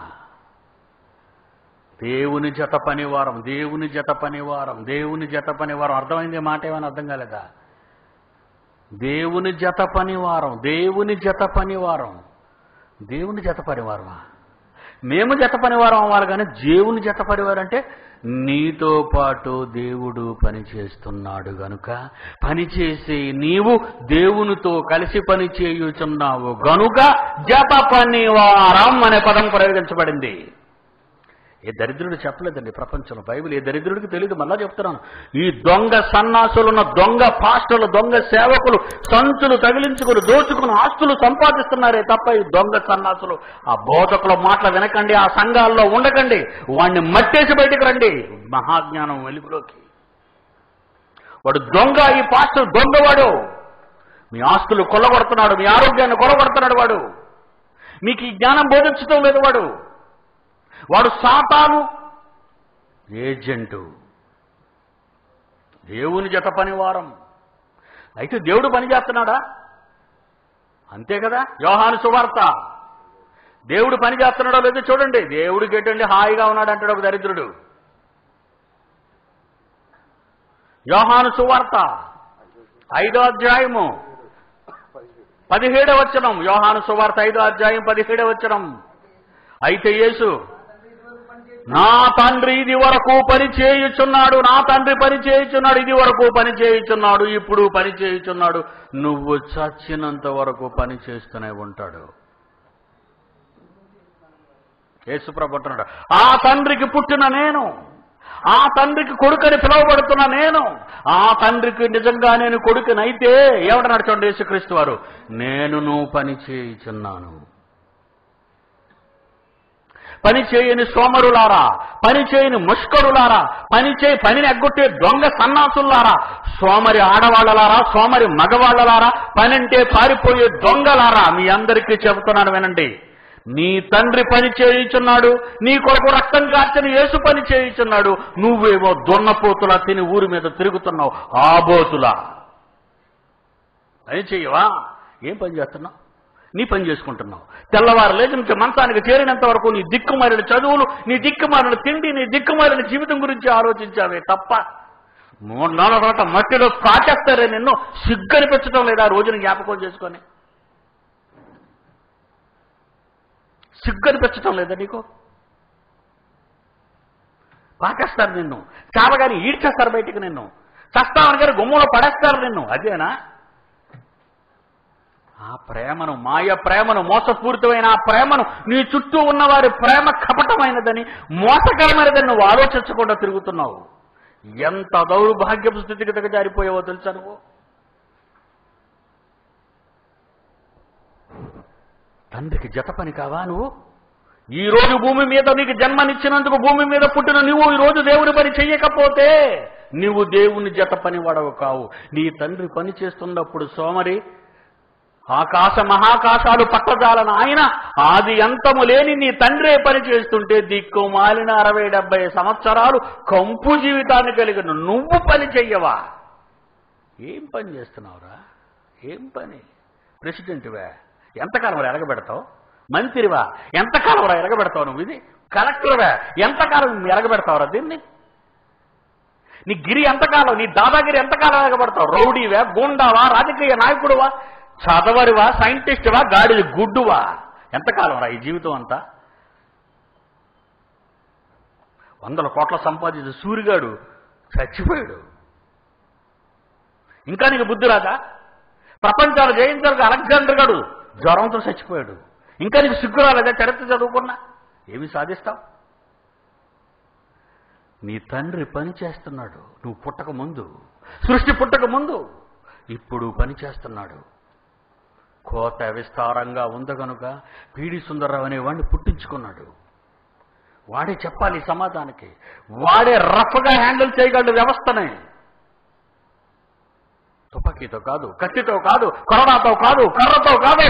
దేవుని జత పనివారం దేవుని జత పనివారం దేవుని జత పనివారం అర్థమైంది ఈ మాట ఏమైనా అర్థం కాలేదా దేవుని జత పనివారం దేవుని జత పనివారం దేవుని జత పనివారమా మేము జత పనివారం అవ్వాలి కానీ దేవుని జత పనివారం అంటే నీతో పాటు దేవుడు పని చేస్తున్నాడు గనుక పని చేసే నీవు దేవునితో కలిసి పని చేయుచున్నావు గనుక జత పనివారం అనే పదం ప్రయోగించబడింది ఏ దరిద్రుడు చెప్పలేదండి ప్రపంచంలో బైబిల్ ఏ దరిద్రుడికి తెలియదు మళ్ళా చెప్తున్నాను ఈ దొంగ సన్నాసులున్న దొంగ పాస్టర్లు దొంగ సేవకులు సంచులు తగిలించుకుని దోచుకుని ఆస్తులు సంపాదిస్తున్నారే తప్ప ఈ దొంగ సన్నాసులు ఆ బోధకుల మాటలు వినకండి ఆ సంఘాల్లో ఉండకండి వాడిని మట్టేసి బయటికి రండి మహాజ్ఞానం వెలుగులోకి వాడు దొంగ ఈ పాస్టర్ దొంగవాడు మీ ఆస్తులు కొల్లగొడుతున్నాడు మీ ఆరోగ్యాన్ని కొల్లగొడుతున్నాడు వాడు మీకు ఈ జ్ఞానం బోధించడం లేదు వాడు వాడు సాతాను ఏజెంటు దేవుని జత పనివారం అయితే దేవుడు పని చేస్తున్నాడా అంతే కదా యోహాను సువార్త దేవుడు పని చేస్తున్నాడో లేదో చూడండి దేవుడికి ఎటండి హాయిగా ఉన్నాడు అంటాడు ఒక దరిద్రుడు యోహాను సువార్త ఐదో అధ్యాయము పదిహేడవ వచనం యోహాను సువార్త ఐదో అధ్యాయం పదిహేడవ వచనం అయితే యేసు నా తండ్రి ఇది వరకు పని చేయుచున్నాడు నా తండ్రి పని చేయుచున్నాడు ఇది వరకు పని చేయుచున్నాడు ఇప్పుడు పని చేయుచున్నాడు నువ్వు చచ్చినంత వరకు పని చేస్తూనే ఉంటాడు యేసుప్రభు అంటున్నాడు ఆ తండ్రికి పుట్టిన నేను ఆ తండ్రికి కొడుకని పిలువబడుతున్న నేను ఆ తండ్రికి నిజంగా నేను కొడుకునైతే ఏమంటున్నాడు చూడండి యేసుక్రీస్తు వారు నేను నువ్వు పని చేయుచున్నాను పని చేయని సోమరులారా పని చేయని ముష్కరులారా పని చేయి పనిని ఎగ్గొట్టే దొంగ సన్నాసులారా సోమరి ఆడవాళ్లలారా సోమరి మగవాళ్లలారా పని అంటే పారిపోయే దొంగలారా మీ అందరికీ చెబుతున్నాను వినండి నీ తండ్రి పని చేయుచున్నాడు నీ కొరకు రక్తం కార్చని యేసు పని చేయుచున్నాడు నువ్వేమో దొన్నపోతులా తిని ఊరి మీద తిరుగుతున్నావు ఆబోతులా పని చెయ్యవా ఏం పని చేస్తున్నావు నీ పని చేసుకుంటున్నావు తెల్లవారు లేదు నుంచి మంచానికి చేరినంత వరకు నీ దిక్కుమాలిన చదువులు నీ దిక్కుమాలిన తిండి నీ దిక్కుమాలిన జీవితం గురించి ఆలోచించావే తప్ప మూడు నాలుగు తర్వాత మట్టిలో కాచేస్తారే నిన్ను సిగ్గనిపించడం లేదా ఆ రోజున జ్ఞాపకం చేసుకొని సిగ్గనిపించటం లేదా నీకు పాకేస్తారు నిన్ను చావగాని ఈడ్చేస్తారు బయటికి నిన్ను చస్తావని గారు గుమ్మంలో పడేస్తారు నిన్ను అదేనా ఆ ప్రేమను మాయ ప్రేమను మోసపూరితమైన ఆ ప్రేమను నీ చుట్టూ ఉన్నవారి ప్రేమ కపటమైనదని మోసకరమైనదని నువ్వు ఆలోచించకుండా తిరుగుతున్నావు ఎంత దౌర్భాగ్యపు స్థితికి దిగజారిపోయావో తెలుసా నువ్వు తండ్రికి జత పని కావా నువ్వు ఈ రోజు భూమి మీద నీకు జన్మనిచ్చినందుకు భూమి మీద పుట్టిన నువ్వు ఈ రోజు దేవుని పని చెయ్యకపోతే నువ్వు దేవుని జత పని వాడవు కావు నీ తండ్రి పని చేస్తున్నప్పుడు సోమరి ఆకాశ మహాకాశాలు పట్టజాలని ఆయన ఆది అంతము లేని నీ తండ్రే పని చేస్తుంటే దిక్కు మాలిన అరవై డెబ్బై సంవత్సరాలు కంపు జీవితాన్ని కలిగిన నువ్వు పని చెయ్యవా ఏం పని చేస్తున్నావురా ఏం పని ప్రెసిడెంట్వా ఎంతకాలం రా ఎరగబెడతావు మంత్రివా ఎంతకాలం రా ఎరగబెడతావు నువ్వు ఇది కలెక్టర్వా ఎంతకాలం ఎరగబెడతావురా దీన్ని నీ గిరి ఎంతకాలం నీ దాదాగిరి ఎంతకాలం ఎరగబడతావు రౌడీవా గూండావా రాజకీయ నాయకుడువా చదవరివా సైంటిస్టువా గాడిది గుడ్డువా ఎంతకాలం రా ఈ జీవితం అంతా వందల కోట్ల సంపాదించిన సూరిగాడు చచ్చిపోయాడు ఇంకా నీకు బుద్ధి రాదా ప్రపంచాలు జయించాలి అలెగ్జాండర్ గాడు జ్వరంతో చచ్చిపోయాడు ఇంకా నీకు సిగ్గు రాలేదా చరిత్ర చదువుకున్నా ఏమి సాధిస్తావు నీ తండ్రి పని చేస్తున్నాడు నువ్వు పుట్టక ముందు సృష్టి పుట్టక ముందు ఇప్పుడు పని చేస్తున్నాడు కోత విస్తారంగా ఉంది కనుక పీడి సుందరరావు అనేవాడిని పుట్టించుకున్నాడు వాడే చెప్పాలి ఈ సమాజానికి వాడే రఫ్గా హ్యాండిల్ చేయగలడు వ్యవస్థనే తుపాకీతో కాదు కత్తితో కాదు కరోనాతో కాదు కర్రతో కాదు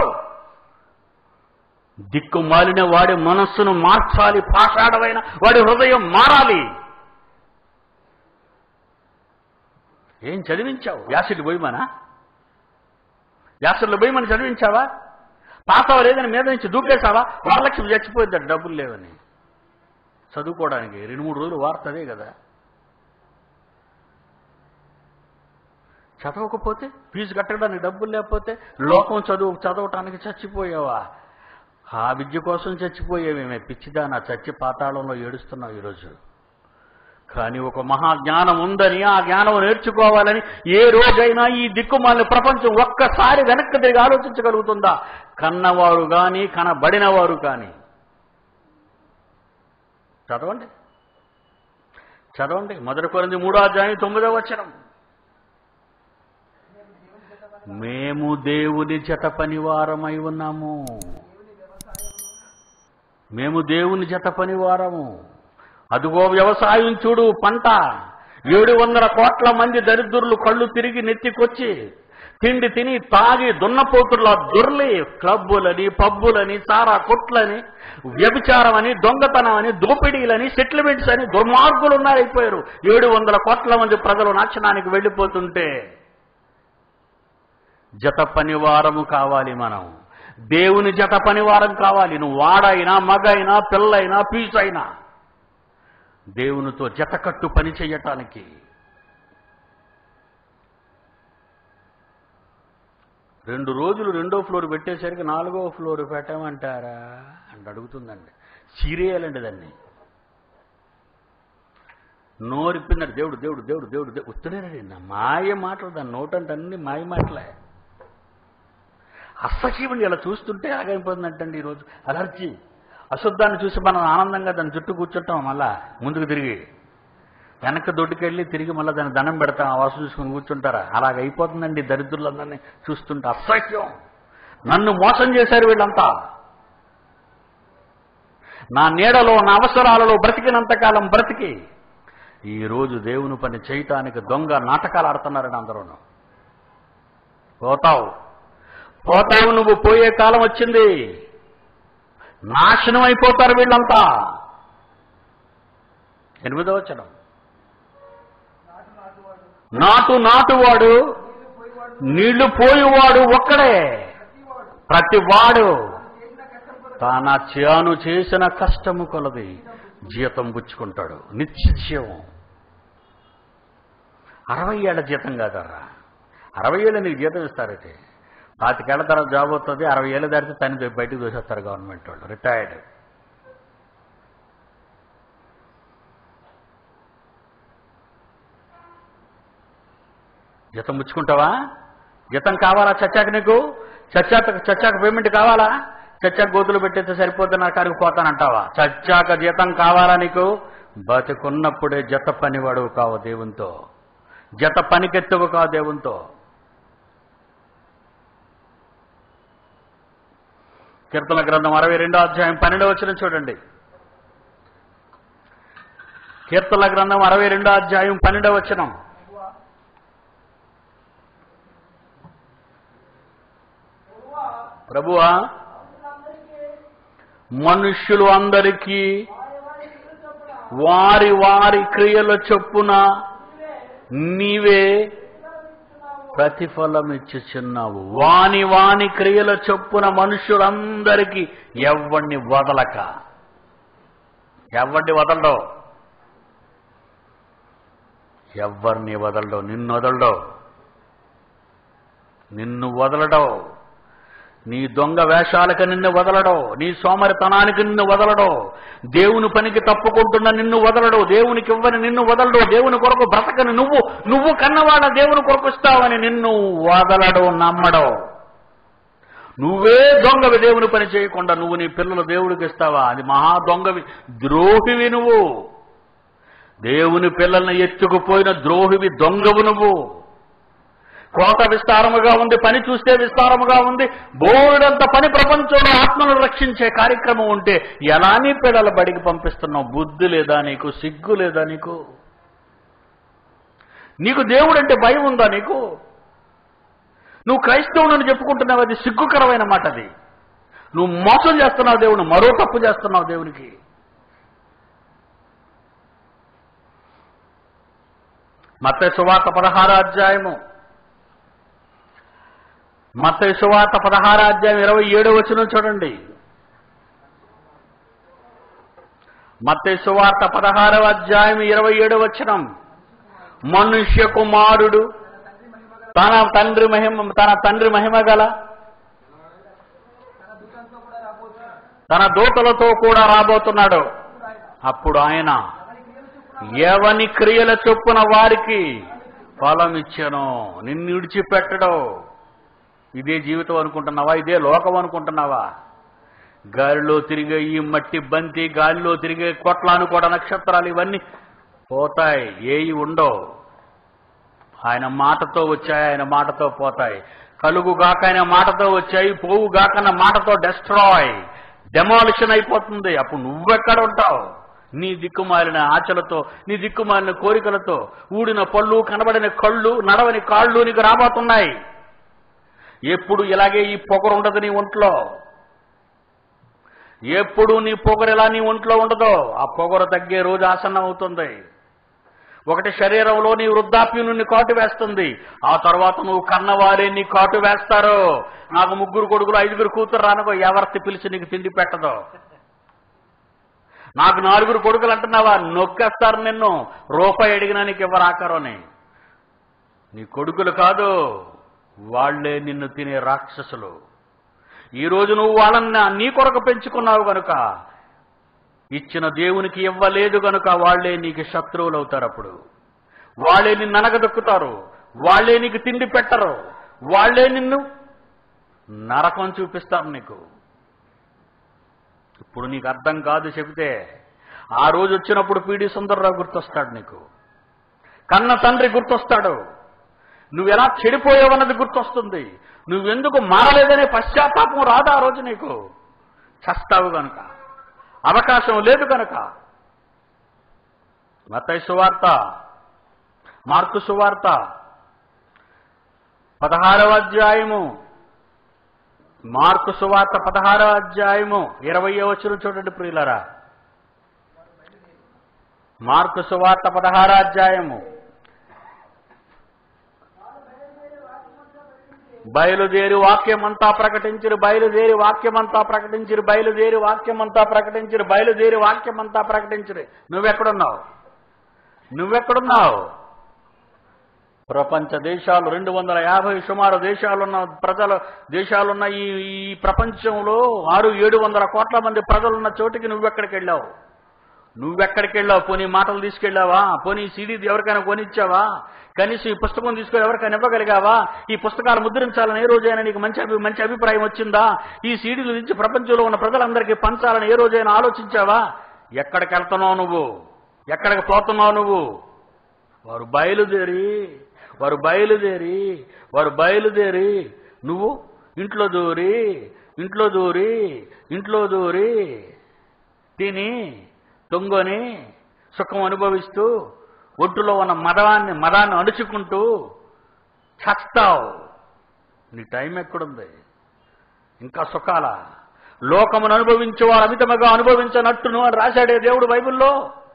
దిక్కు మాలిన వాడి మనస్సును మార్చాలి పాషాఢమైన వాడి హృదయం మారాలి ఏం చదివించావు యాసిడ్ పోయిమనా యాసిడ్లు పోయి మనం చదివించావా పాస్ అవ్వలేదని మీద నుంచి దూకేసావా వరలక్ష్మి చచ్చిపోయింది డబ్బులు లేవని చదువుకోవడానికి రెండు మూడు రోజులు వార్తదే కదా చదవకపోతే ఫీజు కట్టడానికి డబ్బులు లేకపోతే లోకం చదువు చదవటానికి చచ్చిపోయావా ఆ విద్య కోసం చచ్చిపోయేవేమే పిచ్చిదానా చచ్చి పాతాళంలో ఏడుస్తున్నావు ఈరోజు కానీ ఒక మహా జ్ఞానం ఉందని ఆ జ్ఞానం నేర్చుకోవాలని ఏ రోజైనా ఈ దిక్కుమాలిన ప్రపంచం ఒక్కసారి వెనక్కి తిరిగి ఆలోచించగలుగుతుందా కన్నవారు కానీ కనబడినవారు కానీ చదవండి చదవండి మొదటి కొరింది మూడో అధ్యాయం తొమ్మిదో వచనం మేము దేవుని జత పనివారమై ఉన్నాము మేము దేవుని జత పనివారము అదుగో వ్యవసాయం చూడు పంట ఏడు వందల కోట్ల మంది దరిద్రులు కళ్ళు తిరిగి నెత్తికొచ్చి తిండి తిని తాగి దున్నపోతుల్లా దొర్లి క్లబ్బులని పబ్బులని సారా కొట్లని వ్యభిచారం అని దొంగతనం అని దోపిడీలని సెటిల్మెంట్స్ అని దుర్మార్గులు ఉన్నారైపోయారు ఏడు వందల కోట్ల మంది ప్రజలు నాశనానికి వెళ్ళిపోతుంటే జత పనివారము కావాలి మనం దేవుని జత పనివారం కావాలి నువ్వు వాడైనా మగైనా పిల్లైనా పీచైనా దేవునితో జతకట్టు పని చెయ్యటానికి రెండు రోజులు రెండో ఫ్లోర్ పెట్టేసరికి నాలుగో ఫ్లోర్ పెట్టమంటారా అని అడుగుతుందండి సీరియల్ అండి దాన్ని నోరిప్పిందండి దేవుడు దేవుడు దేవుడు దేవుడు దేవుడు ఉత్తరేనండి నా మాయ మాటలు దాని నోటంటే అన్ని మాయ మాటలే అసహ్యమండి ఇలా చూస్తుంటే ఆగైపోతుందంటండి ఈరోజు అలర్జీ అశుద్ధాన్ని చూసి మనం ఆనందంగా దాని చుట్టూ కూర్చుంటాం మళ్ళా ముందుకు తిరిగి వెనక్కి దొడ్డుకెళ్ళి తిరిగి మళ్ళీ దాన్ని దండం పెడతాం ఆ వాసు చూసుకుని కూర్చుంటారా అలాగ అయిపోతుందండి దరిద్రులందరినీ చూస్తుంటే అసహ్యం నన్ను మోసం చేశారు వీళ్ళంతా నా నీడలో నా అవసరాలలో బ్రతికినంతకాలం బ్రతికి ఈ రోజు దేవుని పని చేయటానికి దొంగ నాటకాలు ఆడుతున్నారని అందరూ పోతావు పోతావు నువ్వు పోయే కాలం వచ్చింది నాశనం అయిపోతారు వీళ్ళంతా ఎనిమిదో వచ్చడం నాటు నాటువాడు నీళ్లు పోయేవాడు ఒక్కడే ప్రతివాడు తన చేను చేసిన కష్టము కొలది జీతం పుచ్చుకుంటాడు నిత్యం అరవై ఏళ్ళ జీతం కాదరా అరవై ఏళ్ళు నీకు జీతం ఇస్తారైతే పాతికేళ్ల తర్వాత జాబ్ వస్తుంది అరవై ఏళ్ళు దాటితే తని బయటకు దోసేస్తారు గవర్నమెంట్ వాళ్ళు రిటైర్డ్ జీతం పుచ్చుకుంటావా జీతం కావాలా చచ్చాక నీకు చచ్చాక చచ్చాక పేమెంట్ కావాలా చచ్చాక గోతులు పెట్టేస్తే సరిపోతే నా కాడికి పోతానంటావా చచ్చాక జీతం కావాలా నీకు బతికున్నప్పుడే జత పనివాడు కావు దేవునితో జత పనికెత్తువు కావు దేవునితో కీర్తన గ్రంథం అరవై రెండో అధ్యాయం పన్నెండో వచ్చిన చూడండి కీర్తన గ్రంథం అరవై రెండో అధ్యాయం పన్నెండో వచనం ప్రభువా మనుష్యులు అందరికీ వారి వారి క్రియల చొప్పున నీవే ప్రతిఫలం ఇచ్చుచున్నావు వాని వాని క్రియల చొప్పున మనుషులందరికీ ఎవరిని వదలక ఎవరిని వదలడో ఎవరిని వదలడో నిన్ను వదలడో నిన్ను వదలడో నీ దొంగ వేషాలకు నిన్ను వదలడో నీ సోమరితనానికి నిన్ను వదలడో దేవుని పనికి తప్పుకుంటున్న నిన్ను వదలడు దేవునికి ఇవ్వని నిన్ను వదలడు దేవుని కొరకు బ్రతకని నువ్వు నువ్వు కన్నవాడ దేవుని కొరకు ఇస్తావని నిన్ను వదలడు నమ్మడో నువ్వే దొంగవి దేవుని పని చేయకుండా నువ్వు నీ పిల్లలు దేవుడికి ఇస్తావా అది మహా దొంగవి ద్రోహివి నువ్వు దేవుని పిల్లల్ని ఎత్తుకుపోయిన ద్రోహివి దొంగవు నువ్వు కోట విస్తారముగా ఉంది పని చూస్తే విస్తారముగా ఉంది బోర్డంత పని ప్రపంచంలో ఆత్మను రక్షించే కార్యక్రమం ఉంటే ఎలా నీ పిల్లల బడికి పంపిస్తున్నావు బుద్ధి లేదా నీకు సిగ్గు లేదా నీకు నీకు దేవుడు అంటే భయం ఉందా నీకు నువ్వు క్రైస్తవుని చెప్పుకుంటున్నావు అది సిగ్గుకరమైన మాట అది నువ్వు మోసం చేస్తున్నావు దేవుని మరో తప్పు చేస్తున్నావు దేవునికి మత సువార్త పదహార అధ్యాయము మత సువార్త పదహార అధ్యాయం ఇరవై ఏడో వచ్చిన చూడండి మత సువార్త పదహారవ అధ్యాయం ఇరవై ఏడో వచనం మనుష్య కుమారుడు తన తండ్రి మహిమ తన తండ్రి మహిమ గల తన దూతలతో కూడా రాబోతున్నాడు అప్పుడు ఆయన ఎవని క్రియల చొప్పున వారికి ఫలం ఇచ్చాను నిన్ను విడిచిపెట్టడు ఇదే జీవితం అనుకుంటున్నావా ఇదే లోకం అనుకుంటున్నావా గాలిలో తిరిగే ఈ మట్టి బంతి గాలిలో తిరిగే కొట్లాను కూడా నక్షత్రాలు ఇవన్నీ పోతాయి ఏవి ఉండవు ఆయన మాటతో వచ్చాయి ఆయన మాటతో పోతాయి కలుగు గాక ఆయన మాటతో వచ్చాయి పోవు గాకన్న మాటతో డెస్ట్రాయ్ డెమాలిషన్ అయిపోతుంది అప్పుడు నువ్వెక్కడ ఉంటావు నీ దిక్కుమాలిన ఆచలతో నీ దిక్కుమాలిన కోరికలతో ఊడిన పళ్ళు కనబడిన కళ్ళు నడవని కాళ్ళు నీకు రాబోతున్నాయి ఎప్పుడు ఇలాగే ఈ పొగరు ఉండదు నీ ఒంట్లో ఎప్పుడు నీ పొగరు ఇలా నీ ఒంట్లో ఉండదో ఆ పొగరు తగ్గే రోజు ఆసన్నం అవుతుంది ఒకటి శరీరంలో నీ వృద్ధాప్యం నిన్ను కాటు వేస్తుంది ఆ తర్వాత నువ్వు కన్నవారే నీ కాటు వేస్తారు నాకు ముగ్గురు కొడుకులు ఐదుగురు కూతురు రానుకో ఎవరిని పిలిచి నీకు తిండి పెట్టదో నాకు నాలుగురు కొడుకులు అంటున్నావా నొక్కేస్తారు నిన్ను రూపాయి అడిగినా నీకు ఇవ్వరు ఆకారని నీ కొడుకులు కాదు వాళ్లే నిన్ను తినే రాక్షసులు ఈ రోజు నువ్వు వాళ్ళని నీ కొరకు పెంచుకున్నావు గనుక ఇచ్చిన దేవునికి ఇవ్వలేదు గనుక వాళ్లే నీకు శత్రువులు అవుతారు అప్పుడు వాళ్లే నిన్ను అనగదొక్కుతారు వాళ్లే నీకు తిండి పెట్టరు వాళ్లే నిన్ను నరకం చూపిస్తారు నీకు ఇప్పుడు నీకు అర్థం కాదు చెబితే ఆ రోజు వచ్చినప్పుడు పీడి సుందర్రావు గుర్తొస్తాడు నీకు కన్న తండ్రి గుర్తొస్తాడు నువ్వు ఎలా చెడిపోయావన్నది గుర్తొస్తుంది నువ్వెందుకు మారలేదనే పశ్చాత్తాపం రాదు ఆ రోజు నీకు చస్తావు గనుక అవకాశం లేదు గనుక మతయ్య సువార్త మార్కు సువార్త పదహారవ అధ్యాయము మార్కు సువార్త పదహారవ అధ్యాయము ఇరవై వచ్చిన చూడండి ప్రియులరా మార్కు సువార్త పదహార అధ్యాయము బయలుదేరి వాక్యమంతా ప్రకటించిరు బయలుదేరి వాక్యమంతా ప్రకటించిరు బయలుదేరి వాక్యమంతా ప్రకటించిరు బయలుదేరి వాక్యమంతా ప్రకటించిరు నువ్వెక్కడున్నావు నువ్వెక్కడున్నావు ప్రపంచ దేశాలు రెండు వందల యాభై సుమారు దేశాలున్న ప్రజల దేశాలున్న ఈ ఈ ప్రపంచంలో ఆరు ఏడు వందల కోట్ల మంది ప్రజలున్న చోటికి నువ్వెక్కడికి వెళ్ళావు నువ్వెక్కడికి వెళ్ళావు పోనీ మాటలు తీసుకెళ్ళావా పోనీ సీడీ ఎవరికైనా కొనిచ్చావా కనీసం ఈ పుస్తకం తీసుకొని ఎవరికైనా ఇవ్వగలిగావా ఈ పుస్తకాలు ముద్రించాలని ఏ రోజైనా నీకు మంచి అభి మంచి అభిప్రాయం వచ్చిందా ఈ సీడీలు నుంచి ప్రపంచంలో ఉన్న ప్రజలందరికీ పంచాలని ఏ రోజైనా ఆలోచించావా ఎక్కడికి వెళ్తున్నావు నువ్వు ఎక్కడికి పోతున్నావు నువ్వు వారు బయలుదేరి వారు బయలుదేరి వారు బయలుదేరి నువ్వు ఇంట్లో దూరి ఇంట్లో దూరి ఇంట్లో దూరి తిని తొంగొని సుఖం అనుభవిస్తూ ఒడ్డులో ఉన్న మదవాన్ని మదాన్ని అణుచుకుంటూ చస్తావు నీ టైం ఎక్కడుంది ఇంకా సుఖాల లోకమును అనుభవించేవారు అమితముగా అనుభవించనట్టును అని రాశాడే దేవుడు బైబిల్లో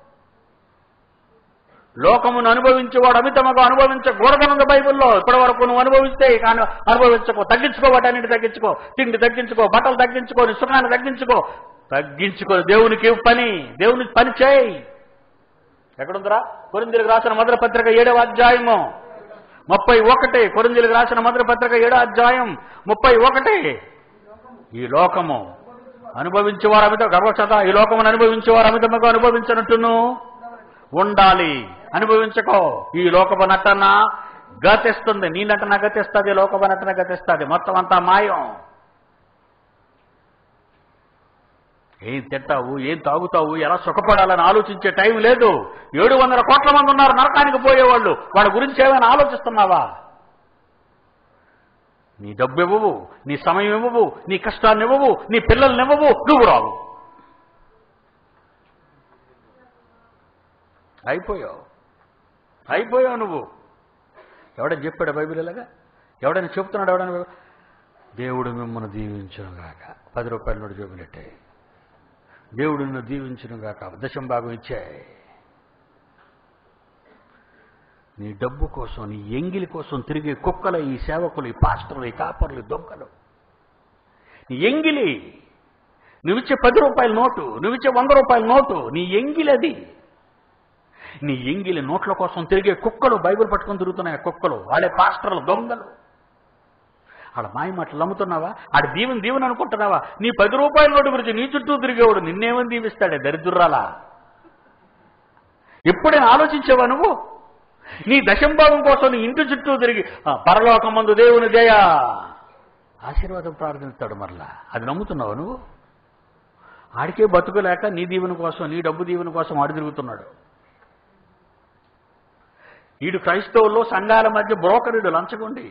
లోకమును అనుభవించేవాడు అమితముగా అనుభవించకూడదన్నది బైబిల్లో ఇప్పటి వరకు నువ్వు అనుభవిస్తే ఇక అను- అనుభవించుకో తగ్గించుకో వాటన్నిటి తగ్గించుకో తిండి తగ్గించుకో బట్టలు తగ్గించుకో నీ సుఖాన్ని తగ్గించుకో తగ్గించుకో దేవునికి పని దేవునికి పని చేయి ఎక్కడుందిరా కొరిందీలకు రాసిన మొదటి పత్రిక ఏడవ అధ్యాయము ముప్పై ఒకటి కొరిందీలకు రాసిన మొదటి పత్రిక ఏడో అధ్యాయం ముప్పై ఒకటి ఈ లోకము అనుభవించేవారు అమిత గర్వచత ఈ లోకమును అనుభవించేవారు అమితముగా అనుభవించినట్టును ఉండాలి అనుభవించకో ఈ లోకపు నటన గతిస్తుంది నీ నటన గతిస్తుంది లోకపు నటన గతిస్తుంది మొత్తం అంతా మాయం ఏం తింటావు ఏం తాగుతావు ఎలా సుఖపడాలని ఆలోచించే టైం లేదు ఏడు వందల కోట్ల మంది ఉన్నారు నరకానికి పోయేవాళ్ళు వాళ్ళ గురించి ఏమైనా ఆలోచిస్తున్నావా నీ డబ్బు ఇవ్వవు నీ సమయం ఇవ్వవు నీ కష్టాన్ని ఇవ్వవు నీ పిల్లల్ని ఇవ్వవు నువ్వు రావు అయిపోయావు అయిపోయావు నువ్వు ఎవడని చెప్పాడు బైబిల్ ఇలాగా ఎవడని చెప్తున్నాడు ఎవడని దేవుడు మిమ్మల్ని దీవించును గాక పది రూపాయల నోటి చూపినట్టే దేవుడు నిన్ను దీవించును గాక దశం భాగం ఇచ్చాయి నీ డబ్బు కోసం నీ ఎంగిలి కోసం తిరిగే కుక్కలు ఈ సేవకులు ఈ పాస్టర్లు ఈ కాపర్లు ఈ దొంగలు నీ ఎంగిలి నువ్విచ్చే పది రూపాయల నోటు నువ్విచ్చే వంద రూపాయల నోటు నీ ఎంగిలి అది నీ ఎంగిలి నోట్ల కోసం తిరిగే కుక్కలు బైబిల్ పట్టుకొని తిరుగుతున్నాయి ఆ కుక్కలు వాళ్ళే పాస్టర్లు దొంగలు ఆడ మాయ మాటలు నమ్ముతున్నావా ఆడ దీవెని దీవెని అనుకుంటున్నావా నీ పది రూపాయల నోటు గురించి నీ చుట్టూ తిరిగేవాడు నిన్నేమని దీవిస్తాడే దరిద్రురాలా ఎప్పుడైనా ఆలోచించావా నువ్వు నీ దశంభాగం కోసం నీ ఇంటి చుట్టూ తిరిగి "ఆ, పరలోకమందు దేవుని దయ ఆశీర్వాదం ప్రార్థిస్తాడు మరలా అది నమ్ముతున్నావా నువ్వు ఆడికే బతుకులేక నీ దీవెన కోసం నీ డబ్బు దీవెన కోసం ఆడు తిరుగుతున్నాడు ఈడు క్రైస్తవుల్లో సంఘాల మధ్య బ్రోకరుడు లంచగొండి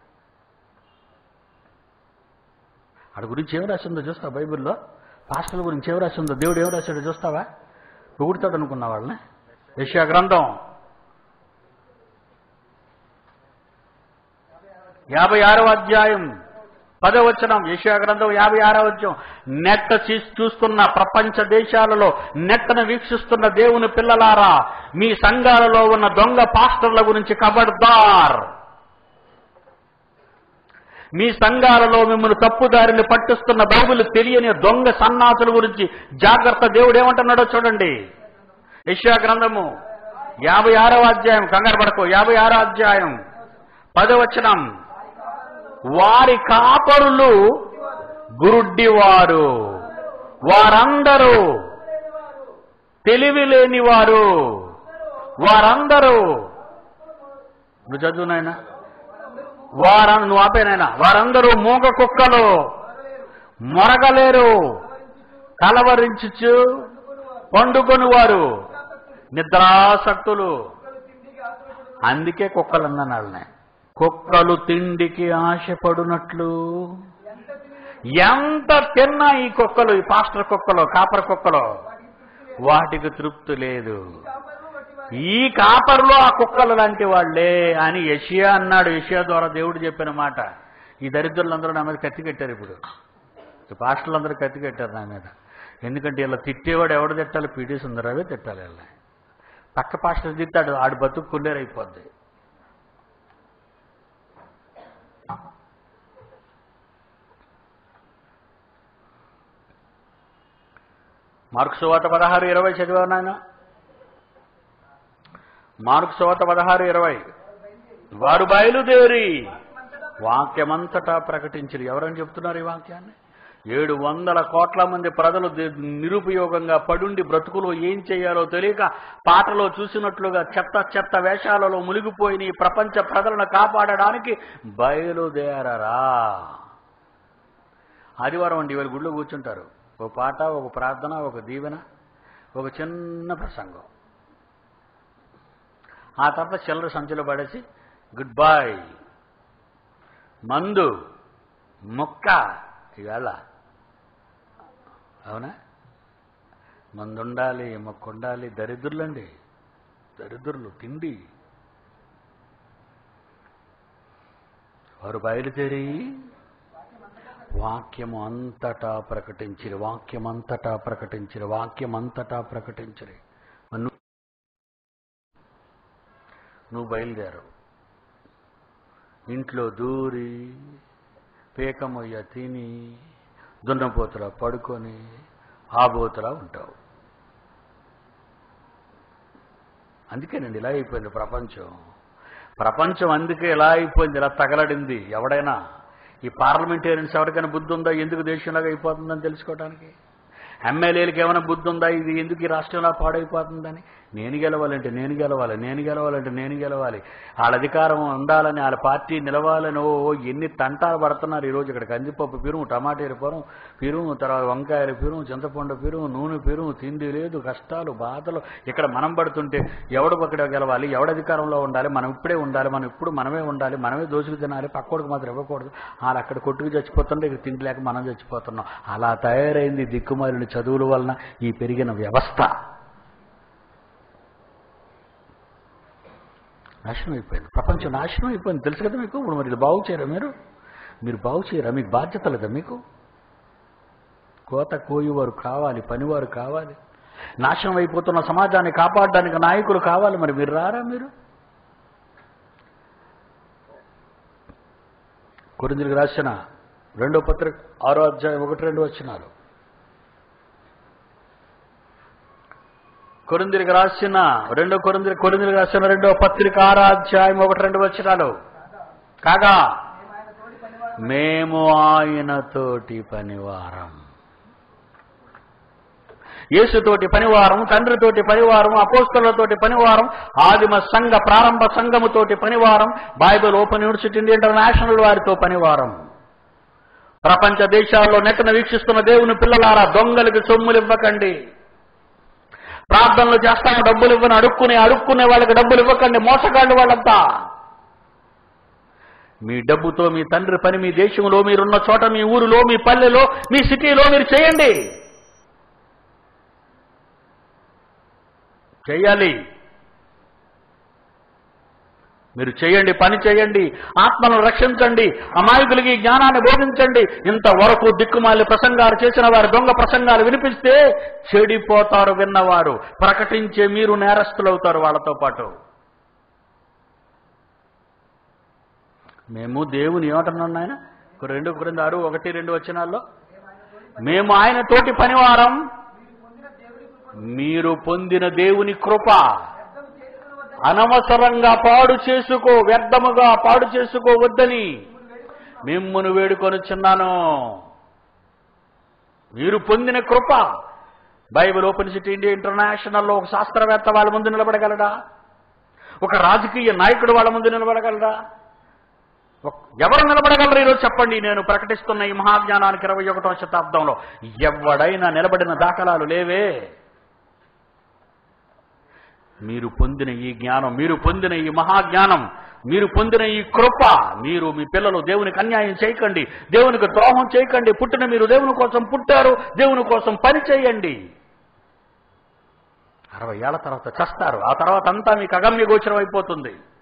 ఆడి గురించి ఏం రాసిందో చూస్తావా బైబిల్లో పాస్టర్ల గురించి ఏం రాసిందో దేవుడు ఏం రాశాడో చూస్తావా పొగుడుతాడు అనుకున్నా వాళ్ళని యెషయా గ్రంథం యాభై ఆరవ అధ్యాయం పదవచనం యశా గ్రంథం యాభై ఆరవ అధ్యాయం నెట్ చీ- చూస్తున్న ప్రపంచ దేశాలలో నెట్టను వీక్షిస్తున్న దేవుని పిల్లలారా మీ సంఘాలలో ఉన్న దొంగ పాస్టర్ల గురించి కబడ్దార్ మీ సంఘాలలో మిమ్మల్ని తప్పుదారిని పట్టిస్తున్న బైబిల్ తెలియని దొంగ సన్నాసుల గురించి జాగ్రత్త దేవుడు ఏమంటున్నాడో చూడండి యశా గ్రంథము యాభై ఆరవ అధ్యాయం కంగారు పడకు యాభై ఆరో అధ్యాయం పదవచనం వారి కాపరులు గురుడ్డివారు వారందరూ తెలివి లేని వారు వారందరూ నువ్వు చదువు నాయనా వార నువ్వు ఆపేనాయన వారందరూ మూగ కుక్కలు మొరగలేరు కలవరించుచు పండుకొని వారు నిద్రాసక్తులు అందుకే కుక్కలు అన్నాను వాళ్ళని కుక్కలు తిండికి ఆశపడునట్లు ఎంత తిన్నా ఈ కుక్కలు ఈ పాస్టర్ కుక్కలు కాపర కుక్కలు వాటికి తృప్తి లేదు ఈ కాపర్లో ఆ కుక్కలు లాంటి వాళ్లే అని యషియా అన్నాడు యషియా ద్వారా దేవుడు చెప్పిన మాట ఈ దరిద్రులందరూ నా మీద కత్తి కట్టారు ఇప్పుడు ఈ పాస్టర్లందరూ కత్తి కట్టారు నా మీద ఎందుకంటే ఇలా తిట్టేవాడు ఎవడు తిట్టాలి పీటీ సుందరవే తిట్టాలి ఇలా పక్క పాస్టర్ తిట్టాడు ఆడు బతుకు కుల్లేరైపోద్ది మార్కు సువాత పదహారు ఇరవై చదివా నాయన మార్కు సువాత పదహారు ఇరవై వారు బయలుదేరి వాక్యమంతటా ప్రకటించరు ఎవరని చెప్తున్నారు ఈ వాక్యాన్ని ఏడు వందల కోట్ల మంది ప్రజలు ది- నిరుపయోగంగా పడుండి బ్రతుకులో ఏం చేయాలో తెలియక పాటలో చూసినట్లుగా చెత్త చెత్త వేషాలలో మునిగిపోయిన ఈ ప్రపంచ ప్రజలను కాపాడడానికి బయలుదేరరా ఆదివారం అండి ఇవాళ గుడిలో కూర్చుంటారు ఒక పాట ఒక ప్రార్థన ఒక దీవెన ఒక చిన్న ప్రసంగం ఆ తర్వాత చిల్లర సంచులు పడేసి గుడ్ బాయ్ మందు ముక్క ఇవాళ అవునా మందు ఉండాలి మొక్క ఉండాలి దరిద్రులండి దరిద్రులు తిండి వారు బయలుదేరి వాక్యము అంతటా ప్రకటించిరి వాక్యం అంతటా ప్రకటించిరి వాక్యం అంతటా ప్రకటించిరి మరి నువ్వు నువ్వు బయలుదేరు ఇంట్లో దూరి పేకమొయ్య తిని దున్నపోతులా పడుకొని ఆబోతులా ఉంటావు అందుకేనండి ఇలా అయిపోయింది ప్రపంచం ప్రపంచం అందుకే ఇలా అయిపోయింది ఇలా తగలడింది ఎవడైనా ఈ పార్లమెంటేరియన్స్ ఎవరికైనా బుద్ధి ఉందా ఎందుకు దేశంలాగా అయిపోతుందని తెలుసుకోవడానికి ఎమ్మెల్యేలకు ఏమైనా బుద్ధి ఉందా ఇది ఎందుకు ఈ రాష్ట్రంలో పాడైపోతుందని నేను గెలవాలంటే నేను గెలవాలి నేను గెలవాలంటే నేను గెలవాలి వాళ్ళ అధికారం ఉండాలని వాళ్ళ పార్టీ నిలవాలని ఓ ఎన్ని తంటాలు పడుతున్నారు ఈరోజు ఇక్కడ కందిపప్పు పిరుము టమాటాలు పిరుము పిరుము తర్వాత వంకాయల పిరుము చింతపండు పిరుము నూనె పిరుము తిండి లేదు కష్టాలు బాధలు ఇక్కడ మనం పడుతుంటే ఎవడు పక్కడ గెలవాలి ఎవడు అధికారంలో ఉండాలి మనం ఇప్పుడే ఉండాలి మనం ఇప్పుడు మనమే ఉండాలి మనమే దోచుకు తినాలి పక్కోడికి మాత్రం ఇవ్వకూడదు వాళ్ళు అక్కడ కొట్టుకు చచ్చిపోతుంటే ఇక్కడ తిండి లేక మనం చచ్చిపోతున్నాం అలా తయారైంది దిక్కుమాలిన చదువుల వలన ఈ పెరిగిన వ్యవస్థ నాశనం అయిపోయింది ప్రపంచం నాశనం అయిపోయింది తెలుసు కదా మీకు ఇప్పుడు మరి ఇది బాగు చేయరా మీరు మీరు బాగు చేయరా మీకు బాధ్యత లేదా మీకు కోత కోయువారు కావాలి పనివారు కావాలి నాశనం అయిపోతున్న సమాజాన్ని కాపాడడానికి నాయకులు కావాలి మరి మీరు రారా మీరు కొరిందులకు రాసిన రెండో పత్రిక ఆరో అధ్యాయం ఒకటి రెండు వచ్చినారు కొరిందులకు రాసిన రెండో కొరిందులు కొరిందులకు రాసిన రెండో పత్రిక ఆరో అధ్యాయం ఒకటి రెండు వచ్చినాలు కాగా మేము ఆయనతోటి పనివారం యేసుతోటి పనివారం తండ్రితోటి పనివారం అపోస్తలతోటి పనివారం ఆదిమ సంఘ ప్రారంభ సంఘముతోటి పనివారం బైబిల్ ఓపెన్ యూనివర్సిటీ ఇంటర్నేషనల్ వారితో పనివారం ప్రపంచ దేశాల్లో నెట్టన వీక్షిస్తున్న దేవుని పిల్లలారా దొంగలకి సొమ్ములు ఇవ్వకండి ప్రార్థనలు చేస్తాము డబ్బులు ఇవ్వని అడుక్కునే అడుక్కునే వాళ్ళకి డబ్బులు ఇవ్వకండి మోసగాళ్ళు వాళ్ళంతా మీ డబ్బుతో మీ తండ్రి పని మీ దేశంలో మీరున్న చోట మీ ఊరిలో మీ పల్లెలో మీ సిటీలో మీరు చేయండి చెయ్యాలి మీరు చేయండి పని చేయండి ఆత్మను రక్షించండి అమాయకులకి జ్ఞానాన్ని బోధించండి ఇంతవరకు దిక్కుమాలి ప్రసంగాలు చేసిన వారు దొంగ ప్రసంగాలు వినిపిస్తే చెడిపోతారు విన్నవారు ప్రకటించే మీరు నేరస్తులవుతారు వాళ్ళతో పాటు మేము దేవుని ఏమంటున్నాం ఆయన రెండు క్రింద ఆరు ఒకటి రెండు వచ్చినాల్లో మేము ఆయన తోటి పనివారం మీరు పొందిన దేవుని కృప అనవసరంగా పాడు చేసుకో వ్యర్థముగా పాడు చేసుకోవద్దని మిమ్మును వేడుకొనుచున్నాను మీరు పొందిన కృప బైబిల్ ఓపెన్ సిటీ ఇండియా ఇంటర్నేషనల్లో ఒక శాస్త్రవేత్త వాళ్ళ ముందు నిలబడగలడా ఒక రాజకీయ నాయకుడు వాళ్ళ ముందు నిలబడగలడా ఒక్- ఎవరు నిలబడగలరు ఈరోజు చెప్పండి నేను ప్రకటిస్తున్న ఈ మహాజ్ఞానానికి ఇరవై ఒకటో శతాబ్దంలో ఎవడైనా నిలబడిన దాఖలాలు లేవే మీరు పొందిన ఈ జ్ఞానం మీరు పొందిన ఈ మహాజ్ఞానం మీరు పొందిన ఈ కృప మీరు మీ పిల్లలు దేవునికి అన్యాయం చేయకండి దేవునికి ద్రోహం చేయకండి పుట్టిన మీరు దేవుని కోసం పుట్టారు దేవుని కోసం పని చేయండి అరవై ఏళ్ల తర్వాత చస్తారు ఆ తర్వాత అంతా మీకు అగమ్య గోచరం అయిపోతుంది